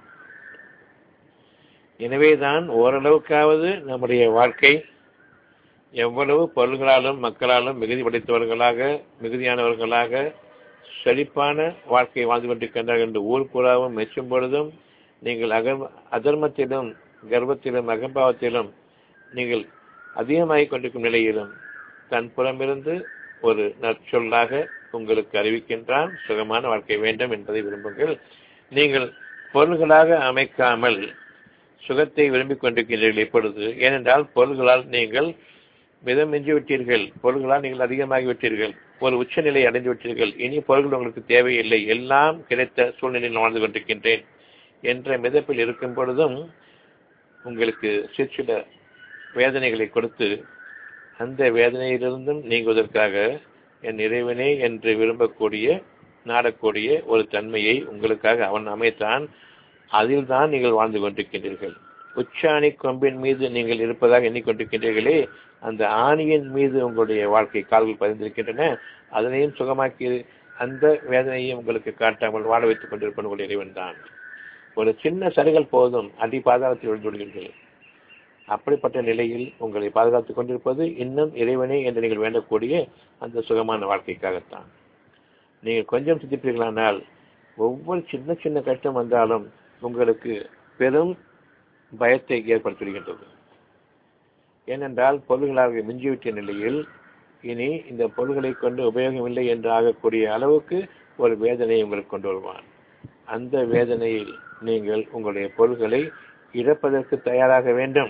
எனவேதான் ஓரளவுக்காவது நம்முடைய வாழ்க்கை எவ்வளவு பொருள்களாலும் மக்களாலும் மிகுதி படைத்தவர்களாக மிகுதியானவர்களாக செழிப்பான வாழ்க்கை வாழ்ந்து கொண்டிருக்கின்றார்கள் என்று ஊர் பூராவும் மெச்சும் பொழுதும் நீங்கள் அக அதர்மத்திலும் கர்வத்திலும் அகம்பாவத்திலும் நீங்கள் அதிகமாகிக் கொண்டிருக்கும் நிலையிலும் தன் புறமிருந்து ஒரு நற்சொல்லாக உங்களுக்கு அறிவிக்கின்றான் சுகமான வாழ்க்கை வேண்டும் என்பதை விரும்புங்கள் நீங்கள் பொருள்களாக அமைக்காமல் சுகத்தை விரும்பிக் கொண்டிருக்கிறீர்கள் இப்பொழுது ஏனென்றால் பொருள்களால் நீங்கள் மிதம் மிஞ்சி விட்டீர்கள் பொருள்களால் நீங்கள் அதிகமாகி விட்டீர்கள் ஒரு உச்சநிலை அடைந்து விட்டீர்கள் இனி பொருள்கள் உங்களுக்கு தேவையில்லை எல்லாம் கிடைத்த சூழ்நிலையில் வாழ்ந்து கொண்டிருக்கின்றேன் என்ற மிதப்பில் இருக்கும் பொழுதும் உங்களுக்கு சிற்சில வேதனைகளை கொடுத்து அந்த வேதனையிலிருந்தும் நீங்குவதற்காக என் இறைவனே என்று விரும்பக்கூடிய நாடக்கூடிய ஒரு தன்மையை உங்களுக்காக அவன் அமைத்தான் அதில் தான் நீங்கள் வாழ்ந்து கொண்டிருக்கின்றீர்கள் உச்சாணி கொம்பின் மீது நீங்கள் இருப்பதாக எண்ணிக்கொண்டிருக்கின்றீர்களே அந்த ஆணியின் மீது உங்களுடைய வாழ்க்கை கால்கள் பதிந்திருக்கின்றன அதனையும் சுகமாக்கி அந்த வேதனையும் உங்களுக்கு காட்டாமல் வாழ வைத்துக் கொண்டிருப்பது உங்களுடைய இறைவன் தான் ஒரு சின்ன சரிகள் போதும் அடி பாதாளத்தில் விழுந்துவிடுவீர்கள் அப்படிப்பட்ட நிலையில் உங்களை பாதுகாத்துக் கொண்டிருப்பது இன்னும் இறைவனே என்று நீங்கள் வேண்டக்கூடிய அந்த சுகமான வாழ்க்கைக்காகத்தான் நீங்கள் கொஞ்சம் சிந்திப்பீர்களானால் ஒவ்வொரு சின்ன சின்ன கஷ்டம் வந்தாலும் உங்களுக்கு பெரும் பயத்தை ஏற்படுத்திவிடுகின்றது ஏனென்றால் பொருள்களாக மிஞ்சிவிட்ட நிலையில் இனி இந்த பொருள்களை கொண்டு உபயோகமில்லை என்று ஆகக்கூடிய அளவுக்கு ஒரு வேதனையை உங்களுக்கு கொண்டு வருவான் அந்த வேதனையில் நீங்கள் உங்களுடைய பொருள்களை இழப்பதற்கு தயாராக வேண்டும்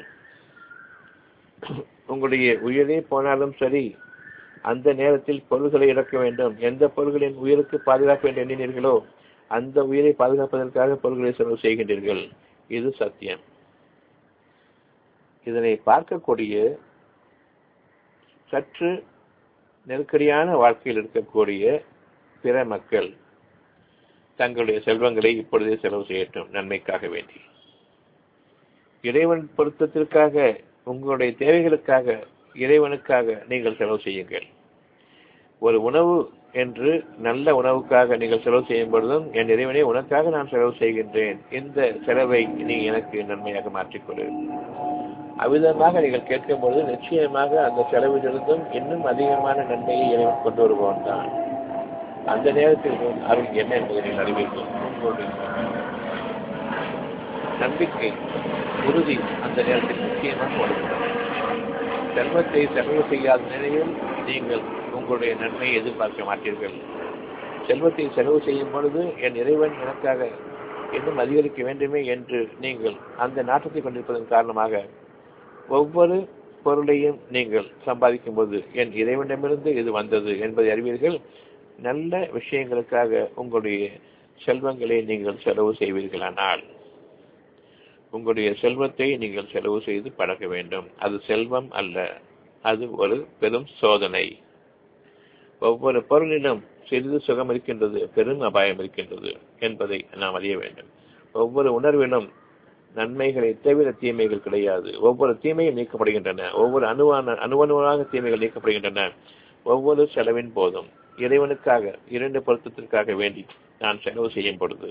உங்களுடைய உயிரே போனாலும் சரி அந்த நேரத்தில் பொருள்களை இழக்க வேண்டும் எந்த பொருள்களின் உயிருக்கு பாதுகாக்க வேண்டும் எண்ணினீர்களோ அந்த உயிரை பாதுகாப்பதற்காக பொருள்களை செலவு செய்கின்றீர்கள் இது சத்தியம் இதனை பார்க்கக்கூடிய சற்று நெருக்கடியான வாழ்க்கையில் இருக்கக்கூடிய பிற மக்கள் தங்களுடைய செல்வங்களை இப்பொழுதே செலவு செய்யட்டும் நன்மைக்காக வேண்டி இறைவன் பொருத்தத்திற்காக உங்களுடைய தேவைகளுக்காக இறைவனுக்காக நீங்கள் செலவு செய்யுங்கள் ஒரு உணவு என்று நல்ல உணவுக்காக நீங்கள் செலவு செய்யும் பொழுதும் என் இறைவனே உனக்காக நான் செலவு செய்கின்றேன் இந்த செலவை நீ எனக்கு நன்மையாக மாற்றிக்கொடு அவ்விதமாக நீங்கள் கேட்கும் பொழுது நிச்சயமாக அந்த செலவிலிருந்தும் இன்னும் அதிகமான நன்மையை இறைவன் கொண்டு வருபவன் தான் அந்த நேரத்தில் அருள் என்ன என்பதை நீங்கள் அறிவீர்கள் உங்களுடைய நம்பிக்கை உறுதி அந்த நேரத்தில் முக்கியமாக வளர்க்கிறது செல்வத்தை செலவு செய்யாத நிலையில் நீங்கள் உங்களுடைய நன்மையை எதிர்பார்க்க மாட்டீர்கள் செல்வத்தை செலவு செய்யும் பொழுது என் இறைவன் எனக்காக இன்னும் அதிகரிக்க வேண்டுமே என்று நீங்கள் அந்த நாட்டத்தை கொண்டிருப்பதன் காரணமாக ஒவ்வொரு பொருளையும் நீங்கள் சம்பாதிக்கும் போது என் இறைவனிடமிருந்து இது வந்தது என்பதை அறிவீர்கள் நல்ல விஷயங்களுக்காக உங்களுடைய செல்வங்களை நீங்கள் செலவு செய்வீர்களானால் உங்களுடைய செல்வத்தை நீங்கள் செலவு செய்து பழக வேண்டும் அது செல்வம் அல்ல அது ஒரு பெரும் சோதனை ஒவ்வொரு பொருளிலும் சிறிது சுகம் இருக்கின்றது பெரும் அபாயம் இருக்கின்றது என்பதை நாம் அறிய வேண்டும் ஒவ்வொரு உணர்விலும் நன்மைகளை தவிர தீமைகள் கிடையாது ஒவ்வொரு தீமையும் நீக்கப்படுகின்றன ஒவ்வொரு அணுவான அணுவணுவாக தீமைகள் நீக்கப்படுகின்றன ஒவ்வொரு செலவின் போதும் இறைவனுக்காக இரண்டு பொருத்தத்திற்காக வேண்டி நான் செலவு செய்யும் பொழுது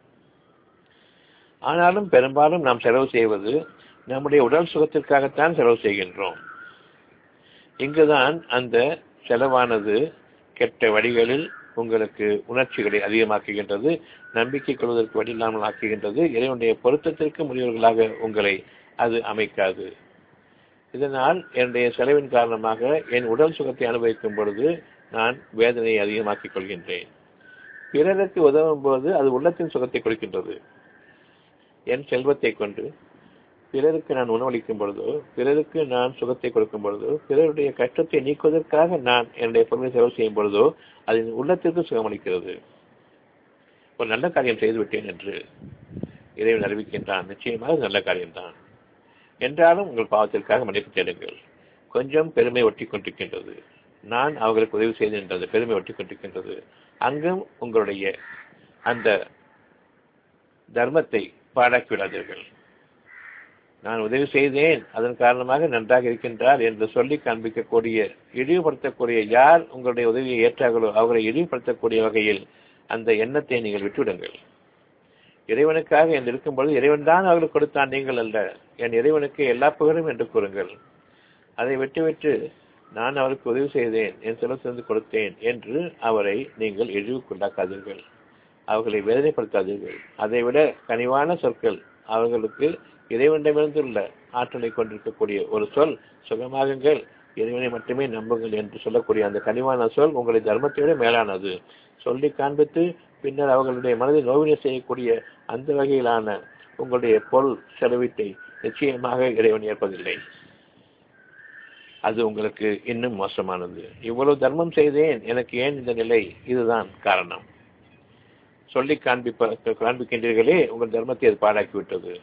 ஆனாலும் பெரும்பாலும் நாம் செலவு செய்வது நம்முடைய உடல் சுகத்திற்காகத்தான் செலவு செய்கின்றோம் இங்குதான் அந்த செலவானது கெட்ட வழிகளில் உங்களுக்கு உணர்ச்சிகளை அதிகமாக்குகின்றது நம்பிக்கை கொள்வதற்கு வழி இல்லாமல் ஆக்குகின்றது இறைவனுடைய பொருத்தத்திற்கு முடிவர்களாக உங்களை அது அமைக்காது இதனால் என்னுடைய செலவின் காரணமாக என் உடல் சுகத்தை அனுபவிக்கும் பொழுது நான் வேதனையை அதிகமாக்கிக் கொள்கின்றேன் பிறருக்கு உதவும் போது அது உள்ளத்தின் சுகத்தை கொடுக்கின்றது என் செல்வத்தை கொண்டு பிறருக்கு நான் உணவளிக்கும் பொழுதோ பிறருக்கு நான் சுகத்தை கொடுக்கும் பொழுதோ பிறருடைய கஷ்டத்தை நீக்குவதற்காக நான் என்னுடைய பொருளை செலவு செய்யும் பொழுதோ அது உள்ளத்திற்கு சுகமளிக்கிறது ஒரு நல்ல காரியம் செய்துவிட்டேன் என்று இறைவன் அறிவிக்கின்றான் நிச்சயமாக நல்ல காரியம்தான் என்றாலும் உங்கள் பாவத்திற்காக மன்னிப்பு தேடுங்கள் கொஞ்சம் பெருமை ஒட்டி கொண்டிருக்கின்றது நான் அவர்களுக்கு உதவி செய்தேன் என்ற பெருமை ஒட்டி கொண்டிருக்கின்றது அங்கும் உங்களுடைய அந்த தர்மத்தை பாழாக்கி விடாதீர்கள் நான் உதவி செய்தேன் அதன் காரணமாக நன்றாக இருக்கின்றார் என்று சொல்லி காண்பிக்கக்கூடிய இழிவுபடுத்தக்கூடிய யார் உங்களுடைய உதவியை ஏற்றார்களோ அவரை இழிவுபடுத்தக்கூடிய வகையில் அந்த எண்ணத்தை நீங்கள் விட்டுவிடுங்கள் இறைவனுக்காக என்று இருக்கும்பொழுது இறைவன் தான் அவர்களுக்கு கொடுத்தான் நீங்கள் அல்ல என் இறைவனுக்கு எல்லா புகழும் என்று கூறுங்கள் அதை விட்டுவிட்டு நான் அவருக்கு உதவி செய்தேன் என் செலவு கொடுத்தேன் என்று அவரை நீங்கள் இழிவுக்குள்ளாக்காதீர்கள் அவர்களை வேதனைப்படுத்தாதீர்கள் அதைவிட கனிவான சொற்கள் அவர்களுக்கு இறைவனிடமிருந்துள்ள ஆற்றலை கொண்டிருக்கக்கூடிய ஒரு சொல் சுகமாகுங்கள் இறைவனை மட்டுமே நம்புங்கள் என்று சொல்லக்கூடிய அந்த கனிவான சொல் உங்களை தர்மத்தை விட மேலானது சொல்லி காண்பித்து பின்னர் அவர்களுடைய மனதை நோவினை செய்யக்கூடிய அந்த வகையிலான உங்களுடைய பொருள் செலவீட்டை நிச்சயமாக இறைவன் ஏற்பதில்லை அது உங்களுக்கு இன்னும் மோசமானது இவ்வளவு தர்மம் செய்தேன் எனக்கு ஏன் இந்த நிலை இதுதான் காரணம் சொல்லி காண்பிப்ப காண்பிக்கின்றீர்களே உங்கள் தர்மத்தை அது பாழாக்கிவிட்டது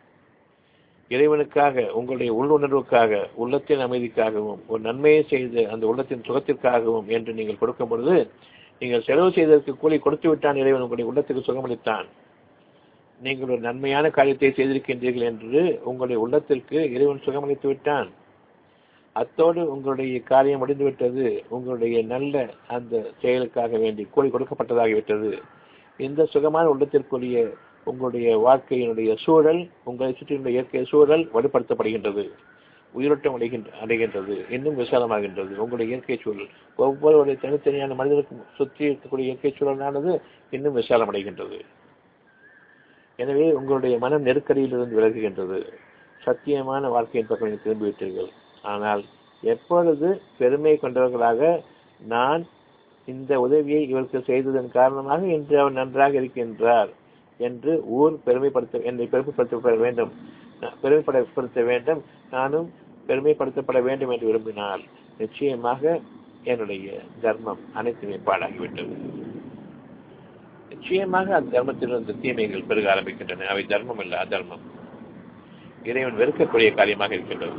இறைவனுக்காக உங்களுடைய உள்ளுணர்வுக்காக உள்ளத்தின் அமைதிக்காகவும் ஒரு நன்மையை செய்து அந்த உள்ளத்தின் சுகத்திற்காகவும் என்று நீங்கள் கொடுக்கும் பொழுது நீங்கள் செலவு செய்ததற்கு கூலி கொடுத்து விட்டான் இறைவன் உங்களுடைய உள்ளத்துக்கு சுகமளித்தான் நீங்கள் ஒரு நன்மையான காரியத்தை செய்திருக்கின்றீர்கள் என்று உங்களுடைய உள்ளத்திற்கு இறைவன் சுகமளித்து விட்டான் அத்தோடு உங்களுடைய காரியம் முடிந்துவிட்டது உங்களுடைய நல்ல அந்த செயலுக்காக வேண்டி கூலி கொடுக்கப்பட்டதாகிவிட்டது இந்த சுகமான உள்ளத்திற்குரிய உங்களுடைய வாழ்க்கையினுடைய சூழல் உங்களை சுற்றியுள்ள இயற்கை சூழல் வலுப்படுத்தப்படுகின்றது உயிரோட்டம் அடைகின்ற அடைகின்றது இன்னும் விசாலமாகின்றது உங்களுடைய இயற்கை சூழல் ஒவ்வொருவருடைய தனித்தனியான மனிதனுக்கும் சுற்றி இருக்கக்கூடிய இயற்கை சூழலானது இன்னும் விசாலம் அடைகின்றது எனவே உங்களுடைய மனம் நெருக்கடியிலிருந்து விலகுகின்றது சத்தியமான வாழ்க்கையின் பக்கம் நீங்கள் திரும்பிவிட்டீர்கள் ஆனால் எப்பொழுது பெருமை கொண்டவர்களாக நான் இந்த உதவியை இவருக்கு செய்ததன் காரணமாக இன்று அவர் நன்றாக இருக்கின்றார் என்று ஊர் பெருமைப்படுத்த என்னை பெருமைப்படுத்தப்பட வேண்டும் பெருமைப்படுத்த வேண்டும் நானும் பெருமைப்படுத்தப்பட வேண்டும் என்று விரும்பினால் நிச்சயமாக என்னுடைய தர்மம் அனைத்துமே பாடாகிவிட்டது நிச்சயமாக அந்த தர்மத்திலிருந்து தீமைகள் பெருக ஆரம்பிக்கின்றன அவை தர்மம் அல்ல அதர்மம் இறைவன் வெறுக்கக்கூடிய காரியமாக இருக்கின்றது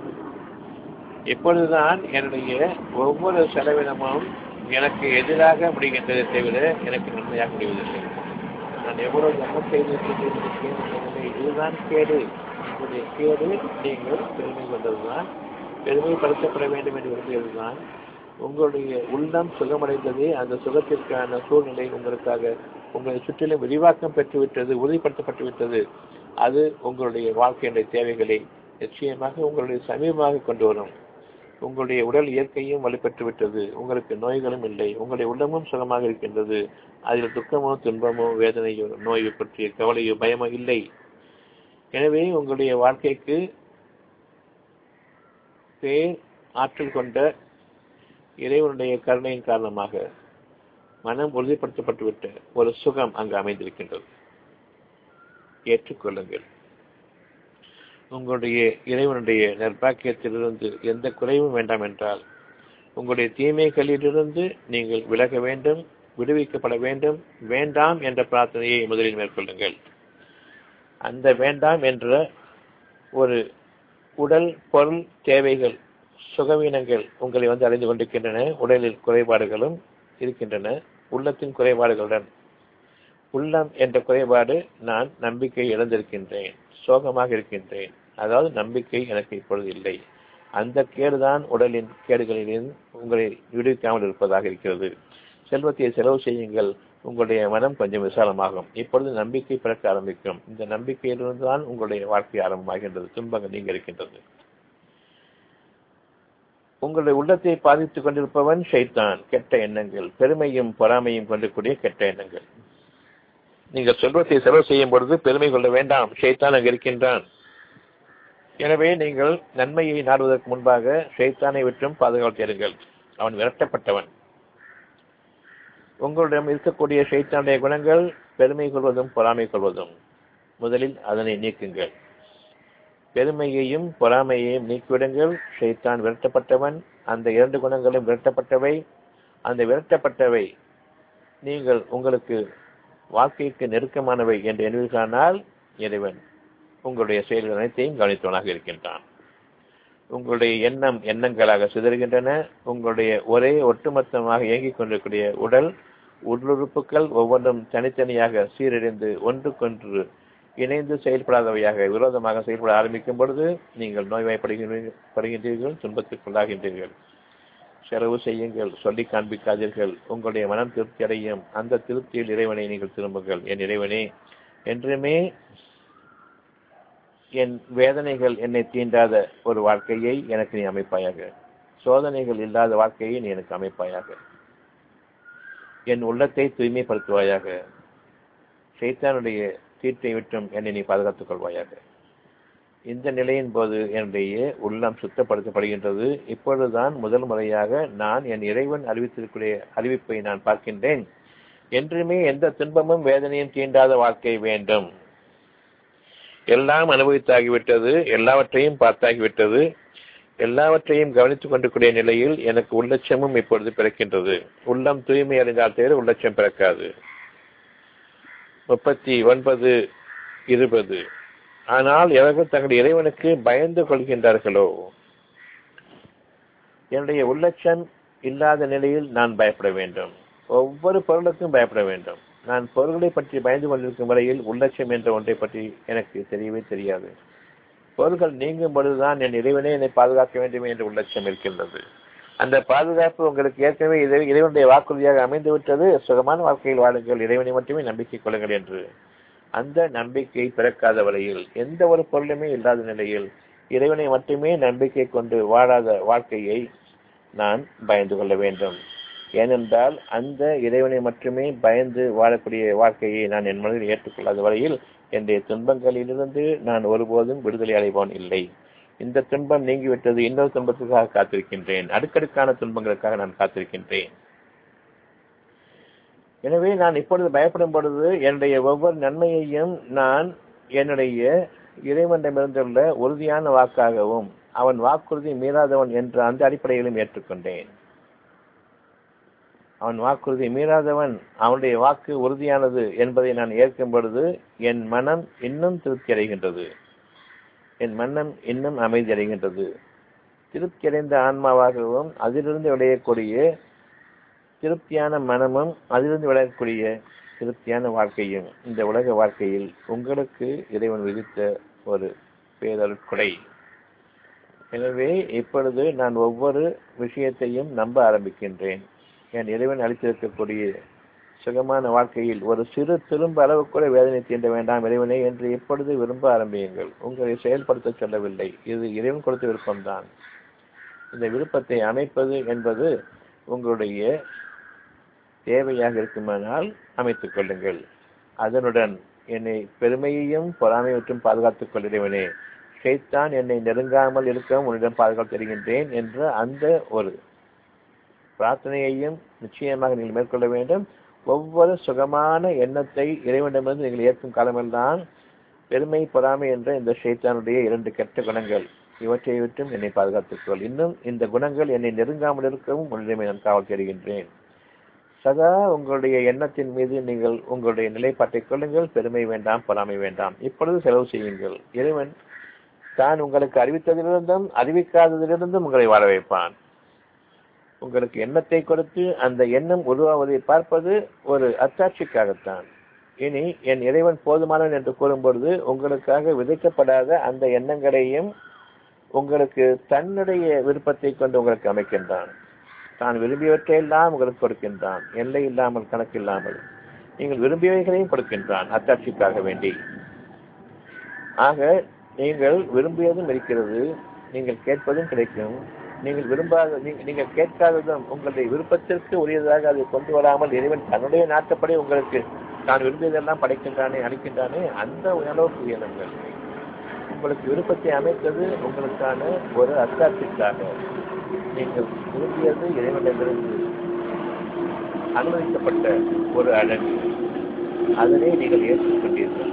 இப்பொழுதுதான் என்னுடைய ஒவ்வொரு செலவினமும் எனக்கு எதிராக முடிகின்றதை தவிர எனக்கு நன்மையாக முடிவதில்லை நான் எவ்வளவு தர்மம் செய்திருக்கின்றேன் இதுதான் கேடு உங்களுடைய கேடு நீங்கள் பெருமை கொண்டதுதான் பெருமைப்படுத்தப்பட வேண்டும் என்று விரும்பியதுதான் உங்களுடைய உள்ளம் சுகமடைந்ததே அந்த சுகத்திற்கான சூழ்நிலை உங்களுக்காக உங்களை சுற்றிலும் விரிவாக்கம் பெற்றுவிட்டது உறுதிப்படுத்தப்பட்டு விட்டது அது உங்களுடைய வாழ்க்கையினுடைய தேவைகளை நிச்சயமாக உங்களுடைய சமீபமாக கொண்டு வரும் உங்களுடைய உடல் இயற்கையும் வலுப்பெற்று விட்டது உங்களுக்கு நோய்களும் இல்லை உங்களுடைய உள்ளமும் சுகமாக இருக்கின்றது அதில் துக்கமோ துன்பமோ வேதனையோ நோயை பற்றிய கவலையோ பயமோ இல்லை எனவே உங்களுடைய வாழ்க்கைக்கு பேர் ஆற்றல் கொண்ட இறைவனுடைய கருணையின் காரணமாக மனம் உறுதிப்படுத்தப்பட்டுவிட்ட ஒரு சுகம் அங்கு அமைந்திருக்கின்றது ஏற்றுக்கொள்ளுங்கள் உங்களுடைய இறைவனுடைய நற்பாக்கியத்திலிருந்து எந்த குறைவும் வேண்டாம் என்றால் உங்களுடைய தீமைகளிலிருந்து நீங்கள் விலக வேண்டும் விடுவிக்கப்பட வேண்டும் வேண்டாம் என்ற பிரார்த்தனையை முதலில் மேற்கொள்ளுங்கள் அந்த வேண்டாம் என்ற ஒரு உடல் பொருள் தேவைகள் சுகவீனங்கள் உங்களை வந்து அடைந்து கொண்டிருக்கின்றன உடலில் குறைபாடுகளும் இருக்கின்றன உள்ளத்தின் குறைபாடுகளுடன் உள்ளம் என்ற குறைபாடு நான் நம்பிக்கை இழந்திருக்கின்றேன் சோகமாக இருக்கின்றேன் அதாவது நம்பிக்கை எனக்கு இப்பொழுது இல்லை அந்த கேடுதான் உடலின் கேடுகளில் உங்களை விடுவிக்காமல் இருப்பதாக இருக்கிறது செல்வத்தை செலவு செய்யுங்கள் உங்களுடைய மனம் கொஞ்சம் விசாலமாகும் இப்பொழுது நம்பிக்கை பிறக்க ஆரம்பிக்கும் இந்த நம்பிக்கையிலிருந்து தான் உங்களுடைய வாழ்க்கை ஆரம்பமாகின்றது துன்பங்கள் நீங்க இருக்கின்றது உங்களுடைய உள்ளத்தை பாதித்துக் கொண்டிருப்பவன் ஷைத்தான் கெட்ட எண்ணங்கள் பெருமையும் பொறாமையும் கொண்டிருக்கூடிய கெட்ட எண்ணங்கள் நீங்கள் செல்வத்தை செலவு செய்யும் பொழுது பெருமை கொள்ள வேண்டாம் ஷைத்தான் அங்கு இருக்கின்றான் எனவே நீங்கள் நன்மையை நாடுவதற்கு முன்பாக ஷைத்தானை விட்டும் பாதுகாத்தீர்கள் அவன் விரட்டப்பட்டவன் உங்களிடம் இருக்கக்கூடிய ஷைத்தானுடைய குணங்கள் பெருமை கொள்வதும் பொறாமை கொள்வதும் முதலில் அதனை நீக்குங்கள் பெருமையையும் பொறாமையையும் நீக்கிவிடுங்கள் ஷைத்தான் விரட்டப்பட்டவன் அந்த இரண்டு குணங்களும் விரட்டப்பட்டவை அந்த விரட்டப்பட்டவை நீங்கள் உங்களுக்கு வாழ்க்கைக்கு நெருக்கமானவை என்று எண்ணுவீர்களானால் இறைவன் உங்களுடைய செயல்கள் அனைத்தையும் கவனித்தவனாக இருக்கின்றான் உங்களுடைய எண்ணம் எண்ணங்களாக சிதறுகின்றன உங்களுடைய ஒரே ஒட்டுமொத்தமாக இயங்கிக் கொண்டிருக்கூடிய உடல் உடலுறுப்புகள் ஒவ்வொன்றும் தனித்தனியாக சீரழிந்து ஒன்றுக்கொன்று இணைந்து செயல்படாதவையாக விரோதமாக செயல்பட ஆரம்பிக்கும் பொழுது நீங்கள் நோய்வாய்ப்படுகின்றீர்கள் துன்பத்திற்குள்ளாகின்றீர்கள் செலவு செய்யுங்கள் சொல்லி காண்பிக்காதீர்கள் உங்களுடைய மனம் திருப்தி அடையும் அந்த திருப்தியில் இறைவனை நீங்கள் திரும்புங்கள் என் இறைவனே என்றுமே என் வேதனைகள் என்னை தீண்டாத ஒரு வாழ்க்கையை எனக்கு நீ அமைப்பாயாக சோதனைகள் இல்லாத வாழ்க்கையை நீ எனக்கு அமைப்பாயாக என் உள்ளத்தை தூய்மைப்படுத்துவாயாக சைத்தானுடைய தீட்டை விட்டும் என்னை நீ பாதுகாத்துக் கொள்வாயாக இந்த நிலையின் போது என்னுடைய உள்ளம் சுத்தப்படுத்தப்படுகின்றது இப்பொழுதுதான் முதல் முறையாக நான் என் இறைவன் அறிவித்திருக்கிற அறிவிப்பை நான் பார்க்கின்றேன் என்றுமே எந்த துன்பமும் வேதனையும் தீண்டாத வாழ்க்கை வேண்டும் எல்லாம் அனுபவித்தாகிவிட்டது எல்லாவற்றையும் பார்த்தாகிவிட்டது எல்லாவற்றையும் கவனித்துக் கொண்டிருக்கிற நிலையில் எனக்கு உள்ளட்சமும் இப்பொழுது பிறக்கின்றது உள்ளம் தூய்மை அடைந்தால் தவிர உள்ளட்சம் பிறக்காது முப்பத்தி ஒன்பது இருபது ஆனால் எவர்கள் தங்கள் இறைவனுக்கு பயந்து கொள்கின்றார்களோ என்னுடைய உள்ளட்சம் இல்லாத நிலையில் நான் பயப்பட வேண்டும் ஒவ்வொரு பொருளுக்கும் பயப்பட வேண்டும் நான் பொருள்களை பற்றி பயந்து கொண்டிருக்கும் வரையில் உள்ளட்சம் என்ற ஒன்றை பற்றி எனக்கு தெரியவே தெரியாது பொருள்கள் நீங்கும் பொழுதுதான் என் இறைவனே என்னை பாதுகாக்க வேண்டும் என்ற உள்ளட்சம் இருக்கின்றது அந்த பாதுகாப்பு உங்களுக்கு ஏற்கனவே இறை இறைவனுடைய வாக்குறுதியாக அமைந்து விட்டது சுகமான வாழ்க்கையில் வாழுங்கள் இறைவனை மட்டுமே நம்பிக்கை கொள்ளுங்கள் என்று அந்த நம்பிக்கை பிறக்காத வரையில் எந்த ஒரு பொருளுமே இல்லாத நிலையில் இறைவனை மட்டுமே நம்பிக்கை கொண்டு வாழாத வாழ்க்கையை நான் பயந்து கொள்ள வேண்டும் ஏனென்றால் அந்த இறைவனை மட்டுமே பயந்து வாழக்கூடிய வாழ்க்கையை நான் என் மனதில் ஏற்றுக்கொள்ளாத வரையில் என்னுடைய துன்பங்களிலிருந்து நான் ஒருபோதும் விடுதலை அடைவோன் இல்லை இந்த துன்பம் நீங்கிவிட்டது இன்னொரு துன்பத்துக்காக காத்திருக்கின்றேன் அடுக்கடுக்கான துன்பங்களுக்காக நான் காத்திருக்கின்றேன் எனவே நான் இப்பொழுது பயப்படும் பொழுது என்னுடைய ஒவ்வொரு நன்மையையும் நான் என்னுடைய இறைவனிடமிருந்துள்ள உறுதியான வாக்காகவும் அவன் வாக்குறுதி மீறாதவன் என்ற அந்த அடிப்படையிலும் ஏற்றுக்கொண்டேன் அவன் வாக்குறுதி மீறாதவன் அவனுடைய வாக்கு உறுதியானது என்பதை நான் ஏற்கும் பொழுது என் மனம் இன்னும் திருப்தி அடைகின்றது என் மனம் இன்னும் அமைதி அடைகின்றது திருப்தி அடைந்த ஆன்மாவாகவும் அதிலிருந்து விளையக்கூடிய திருப்தியான மனமும் அதிலிருந்து விளையக்கூடிய திருப்தியான வாழ்க்கையும் இந்த உலக வாழ்க்கையில் உங்களுக்கு இறைவன் விதித்த ஒரு பேரருட்கொடை எனவே இப்பொழுது நான் ஒவ்வொரு விஷயத்தையும் நம்ப ஆரம்பிக்கின்றேன் என் இறைவன் அளித்திருக்கக்கூடிய சுகமான வாழ்க்கையில் ஒரு சிறு திரும்ப அளவு கூட வேதனை தீண்ட வேண்டாம் இறைவனே என்று எப்பொழுது விரும்ப ஆரம்பியுங்கள் உங்களை செயல்படுத்த சொல்லவில்லை இது இறைவன் கொடுத்த விருப்பம்தான் இந்த விருப்பத்தை அமைப்பது என்பது உங்களுடைய தேவையாக இருக்குமானால் அமைத்துக் கொள்ளுங்கள் அதனுடன் என்னை பெருமையையும் பொறாமையற்றும் பாதுகாத்துக் கொள்கிறவனே ஷைத்தான் என்னை நெருங்காமல் இருக்கவும் உன்னிடம் பாதுகாத்து தருகின்றேன் என்ற அந்த ஒரு பிரார்த்தனையையும் நிச்சயமாக நீங்கள் மேற்கொள்ள வேண்டும் ஒவ்வொரு சுகமான எண்ணத்தை இறைவனிடமிருந்து நீங்கள் ஏற்கும் காலமெல்லாம் பெருமை பொறாமை என்ற இந்த ஷைத்தானுடைய இரண்டு கெட்ட குணங்கள் இவற்றை விட்டும் என்னை பாதுகாத்துக் கொள் இன்னும் இந்த குணங்கள் என்னை நெருங்காமல் இருக்கவும் உன்னிடமே நான் காவல் தெரிகின்றேன் சதா உங்களுடைய எண்ணத்தின் மீது நீங்கள் உங்களுடைய நிலைப்பாட்டை கொள்ளுங்கள் பெருமை வேண்டாம் பொறாமை வேண்டாம் இப்பொழுது செலவு செய்யுங்கள் இறைவன் தான் உங்களுக்கு அறிவித்ததிலிருந்தும் அறிவிக்காததிலிருந்தும் உங்களை வாழ வைப்பான் உங்களுக்கு எண்ணத்தை கொடுத்து அந்த எண்ணம் உருவாவதை பார்ப்பது ஒரு அத்தாட்சிக்காகத்தான் இனி என் இறைவன் போதுமானவன் என்று கூறும்பொழுது உங்களுக்காக விதைக்கப்படாத அந்த எண்ணங்களையும் உங்களுக்கு தன்னுடைய விருப்பத்தை கொண்டு உங்களுக்கு அமைக்கின்றான் தான் விரும்பியவற்றையெல்லாம் உங்களுக்கு கொடுக்கின்றான் எல்லை இல்லாமல் கணக்கில்லாமல் நீங்கள் விரும்பியவைகளையும் கொடுக்கின்றான் அத்தாட்சிக்காக வேண்டி ஆக நீங்கள் விரும்பியதும் இருக்கிறது நீங்கள் கேட்பதும் கிடைக்கும் நீங்கள் விரும்பாத நீங்கள் கேட்காததும் உங்களுடைய விருப்பத்திற்கு உரியதாக அதை கொண்டு வராமல் இறைவன் தன்னுடைய நாட்டப்படி உங்களுக்கு தான் விரும்பியதெல்லாம் படைக்கின்றானே அளிக்கின்றானே அந்த அளவுக்கு உயருங்கள் உங்களுக்கு விருப்பத்தை அமைத்தது உங்களுக்கான ஒரு அத்தாட்சிக்காக நீங்கள் விரும்பியது இறைவனிடமிருந்து அனுமதிக்கப்பட்ட ஒரு அழகு அதனை நீங்கள் ஏற்றுக்கொண்டீர்கள்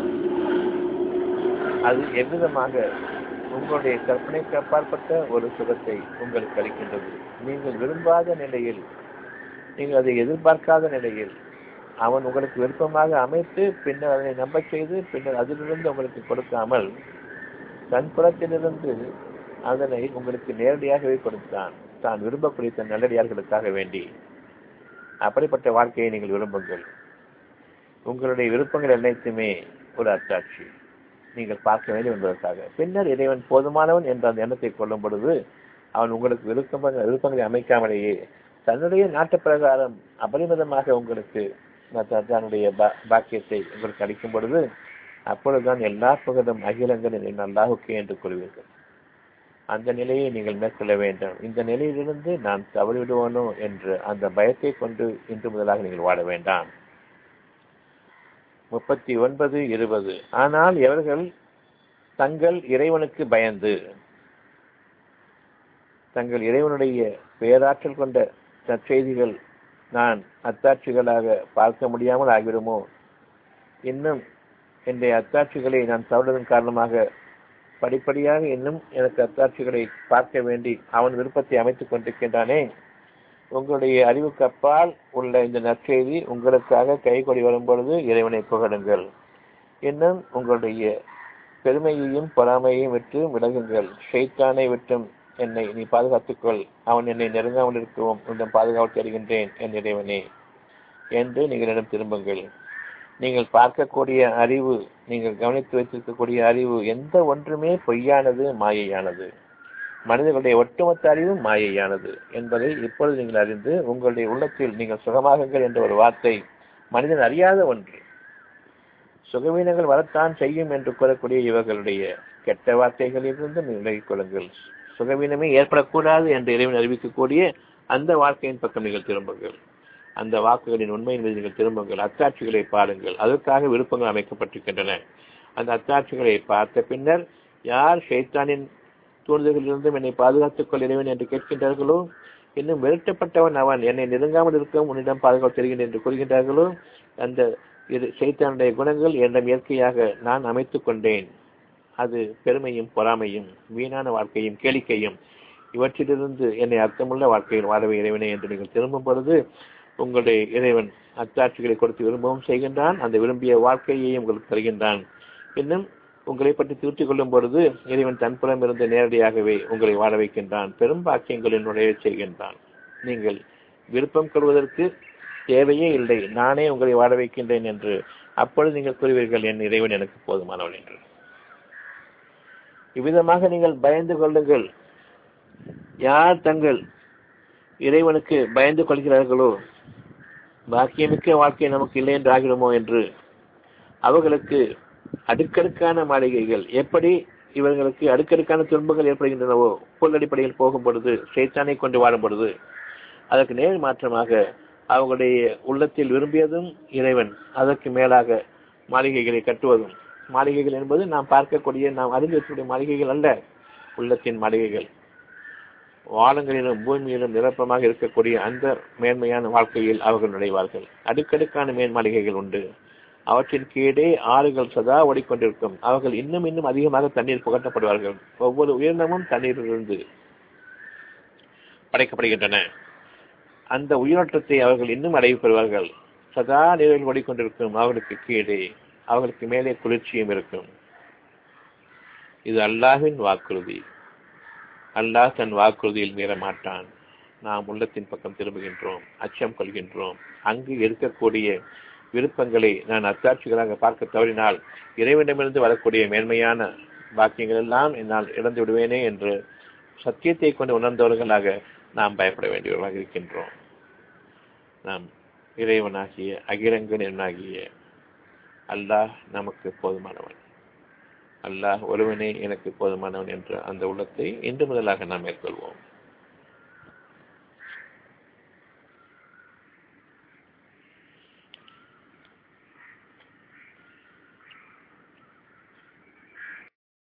அது எவ்விதமாக உங்களுடைய கற்பனைக்கு அப்பாற்பட்ட ஒரு சுகத்தை உங்களுக்கு அளிக்கின்றது நீங்கள் விரும்பாத நிலையில் நீங்கள் அதை எதிர்பார்க்காத நிலையில் அவன் உங்களுக்கு விருப்பமாக அமைத்து பின்னர் அதனை நம்பச் செய்து பின்னர் அதிலிருந்து உங்களுக்கு கொடுக்காமல் தன் புறத்திலிருந்து அதனை உங்களுக்கு நேரடியாகவே கொடுத்தான் தான் விரும்பக்கூடிய தன் நல்லடியார்களுக்காக வேண்டி அப்படிப்பட்ட வாழ்க்கையை நீங்கள் விரும்புங்கள் உங்களுடைய விருப்பங்கள் அனைத்துமே ஒரு அத்தாட்சி நீங்கள் பார்க்க வேண்டும் என்பதற்காக பின்னர் இறைவன் போதுமானவன் என்ற அந்த எண்ணத்தை கொள்ளும் பொழுது அவன் உங்களுக்கு விருப்ப விருப்பங்களை அமைக்காமலேயே தன்னுடைய நாட்டு பிரகாரம் அபரிமிதமாக உங்களுக்கு தன்னுடைய பாக்கியத்தை உங்களுக்கு அளிக்கும் பொழுது அப்பொழுதுதான் எல்லா புகழும் அகிலங்களின் அல்லாஹுக்கே என்று கூறுவீர்கள் அந்த நிலையை நீங்கள் மேற்கொள்ள வேண்டும் இந்த நிலையிலிருந்து நான் தவறிவிடுவானோ என்று அந்த பயத்தை கொண்டு இன்று முதலாக நீங்கள் வாட வேண்டாம் முப்பத்தி ஒன்பது இருபது ஆனால் எவர்கள் தங்கள் இறைவனுக்கு பயந்து தங்கள் இறைவனுடைய பேராற்றல் கொண்ட நற்செய்திகள் நான் அத்தாட்சிகளாக பார்க்க முடியாமல் ஆகிவிடுமோ இன்னும் என்னுடைய அத்தாட்சிகளை நான் தவறுவதன் காரணமாக படிப்படியாக இன்னும் எனக்கு அத்தாட்சிகளை பார்க்க வேண்டி அவன் விருப்பத்தை அமைத்துக் கொண்டிருக்கின்றானே உங்களுடைய அறிவுக்கு அப்பால் உள்ள இந்த நற்செய்தி உங்களுக்காக கைகொடி வரும் பொழுது இறைவனை புகழுங்கள் இன்னும் உங்களுடைய பெருமையையும் பொறாமையையும் விட்டு விலகுங்கள் ஷெய்தானை விட்டும் என்னை நீ பாதுகாத்துக்கொள் அவன் என்னை நெருங்காமல் இருக்கவும் உன்னிடம் பாதுகாப்பு தருகின்றேன் என் இறைவனே என்று நீங்களிடம் திரும்புங்கள் நீங்கள் பார்க்கக்கூடிய அறிவு நீங்கள் கவனித்து வைத்திருக்கக்கூடிய அறிவு எந்த ஒன்றுமே பொய்யானது மாயையானது மனிதர்களுடைய ஒட்டுமொத்த அறிவும் மாயையானது என்பதை இப்பொழுது நீங்கள் அறிந்து உங்களுடைய உள்ளத்தில் நீங்கள் சுகமாகுங்கள் என்ற ஒரு வார்த்தை மனிதன் அறியாத ஒன்று சுகவீனங்கள் வரத்தான் செய்யும் என்று கூறக்கூடிய இவர்களுடைய கெட்ட வார்த்தைகளிலிருந்து விலகிக் கொள்ளுங்கள் சுகவீனமே ஏற்படக்கூடாது என்று இறைவன் அறிவிக்கக்கூடிய அந்த வாழ்க்கையின் பக்கம் நீங்கள் திரும்புங்கள் அந்த வாக்குகளின் உண்மையின் மீது நீங்கள் திரும்புங்கள் அத்தாட்சிகளை பாருங்கள் அதற்காக விருப்பங்கள் அமைக்கப்பட்டிருக்கின்றன அந்த அத்தாட்சிகளை பார்த்த பின்னர் யார் ஷைத்தானின் தூண்டுதல்களிலிருந்தும் என்னை பாதுகாத்துக் கொள் இறைவன் என்று கேட்கின்றார்களோ இன்னும் விரட்டப்பட்டவன் அவன் என்னை நெருங்காமல் இருக்கும் உன்னிடம் பாதுகாப்பு தருகின்றேன் என்று கூறுகின்றார்களோ அந்த இது சைத்தானுடைய குணங்கள் என்னிடம் இயற்கையாக நான் அமைத்துக் கொண்டேன் அது பெருமையும் பொறாமையும் வீணான வாழ்க்கையும் கேளிக்கையும் இவற்றிலிருந்து என்னை அர்த்தமுள்ள வாழ்க்கையில் வாழவே இறைவனே என்று நீங்கள் திரும்பும் பொழுது உங்களுடைய இறைவன் அத்தாட்சிகளை கொடுத்து விரும்பவும் செய்கின்றான் அந்த விரும்பிய வாழ்க்கையையும் உங்களுக்கு தருகின்றான் இன்னும் உங்களை பற்றி தூற்றிக் கொள்ளும் பொழுது இறைவன் தன்புறம் இருந்து நேரடியாகவே உங்களை வாழ வைக்கின்றான் பெரும் பாக்கியங்களின் நுழைய செய்கின்றான் நீங்கள் விருப்பம் கொள்வதற்கு தேவையே இல்லை நானே உங்களை வாழ வைக்கின்றேன் என்று அப்பொழுது நீங்கள் கூறுவீர்கள் என் இறைவன் எனக்கு போதுமானவன் என்று இவ்விதமாக நீங்கள் பயந்து கொள்ளுங்கள் யார் தங்கள் இறைவனுக்கு பயந்து கொள்கிறார்களோ பாக்கியமிக்க வாழ்க்கை நமக்கு இல்லை என்று ஆகிடுமோ என்று அவர்களுக்கு அடுக்கடுக்கான மாளிகைகள் எப்படி இவர்களுக்கு அடுக்கடுக்கான துன்பங்கள் ஏற்படுகின்றனவோ பொருள் அடிப்படையில் போகும் பொழுது சைத்தானை கொண்டு வாழும் பொழுது அதற்கு நேர் மாற்றமாக அவங்களுடைய உள்ளத்தில் விரும்பியதும் இறைவன் அதற்கு மேலாக மாளிகைகளை கட்டுவதும் மாளிகைகள் என்பது நாம் பார்க்கக்கூடிய நாம் அறிந்து வைக்கக்கூடிய மாளிகைகள் அல்ல உள்ளத்தின் மாளிகைகள் வானங்களிலும் பூமியிலும் நிரப்பமாக இருக்கக்கூடிய அந்த மேன்மையான வாழ்க்கையில் அவர்கள் நுழைவார்கள் அடுக்கடுக்கான மேன் மாளிகைகள் உண்டு அவற்றின் கீழே ஆறுகள் சதா ஓடிக்கொண்டிருக்கும் அவர்கள் இன்னும் இன்னும் அதிகமாக தண்ணீர் புகட்டப்படுவார்கள் ஒவ்வொரு உயிரினமும் தண்ணீரிலிருந்து படைக்கப்படுகின்றன அந்த உயிரோட்டத்தை அவர்கள் இன்னும் அடைவு பெறுவார்கள் சதா நீரில் ஓடிக்கொண்டிருக்கும் அவர்களுக்கு கீழே அவர்களுக்கு மேலே குளிர்ச்சியும் இருக்கும் இது அல்லாஹின் வாக்குறுதி அல்லாஹ் தன் வாக்குறுதியில் மீற மாட்டான் நாம் உள்ளத்தின் பக்கம் திரும்புகின்றோம் அச்சம் கொள்கின்றோம் அங்கு இருக்கக்கூடிய விருப்பங்களை நான் அத்தாட்சிகளாக பார்க்க தவறினால் இறைவனிடமிருந்து வரக்கூடிய மேன்மையான பாக்கியங்கள் எல்லாம் என்னால் இழந்து விடுவேனே என்று சத்தியத்தை கொண்டு உணர்ந்தவர்களாக நாம் பயப்பட வேண்டியவர்களாக இருக்கின்றோம் நாம் இறைவனாகிய அகிலங்கள் என்னாகிய அல்லாஹ் நமக்கு போதுமானவன் அல்லாஹ் ஒருவனே எனக்கு போதுமானவன் என்ற அந்த உள்ளத்தை இன்று முதலாக நாம் மேற்கொள்வோம்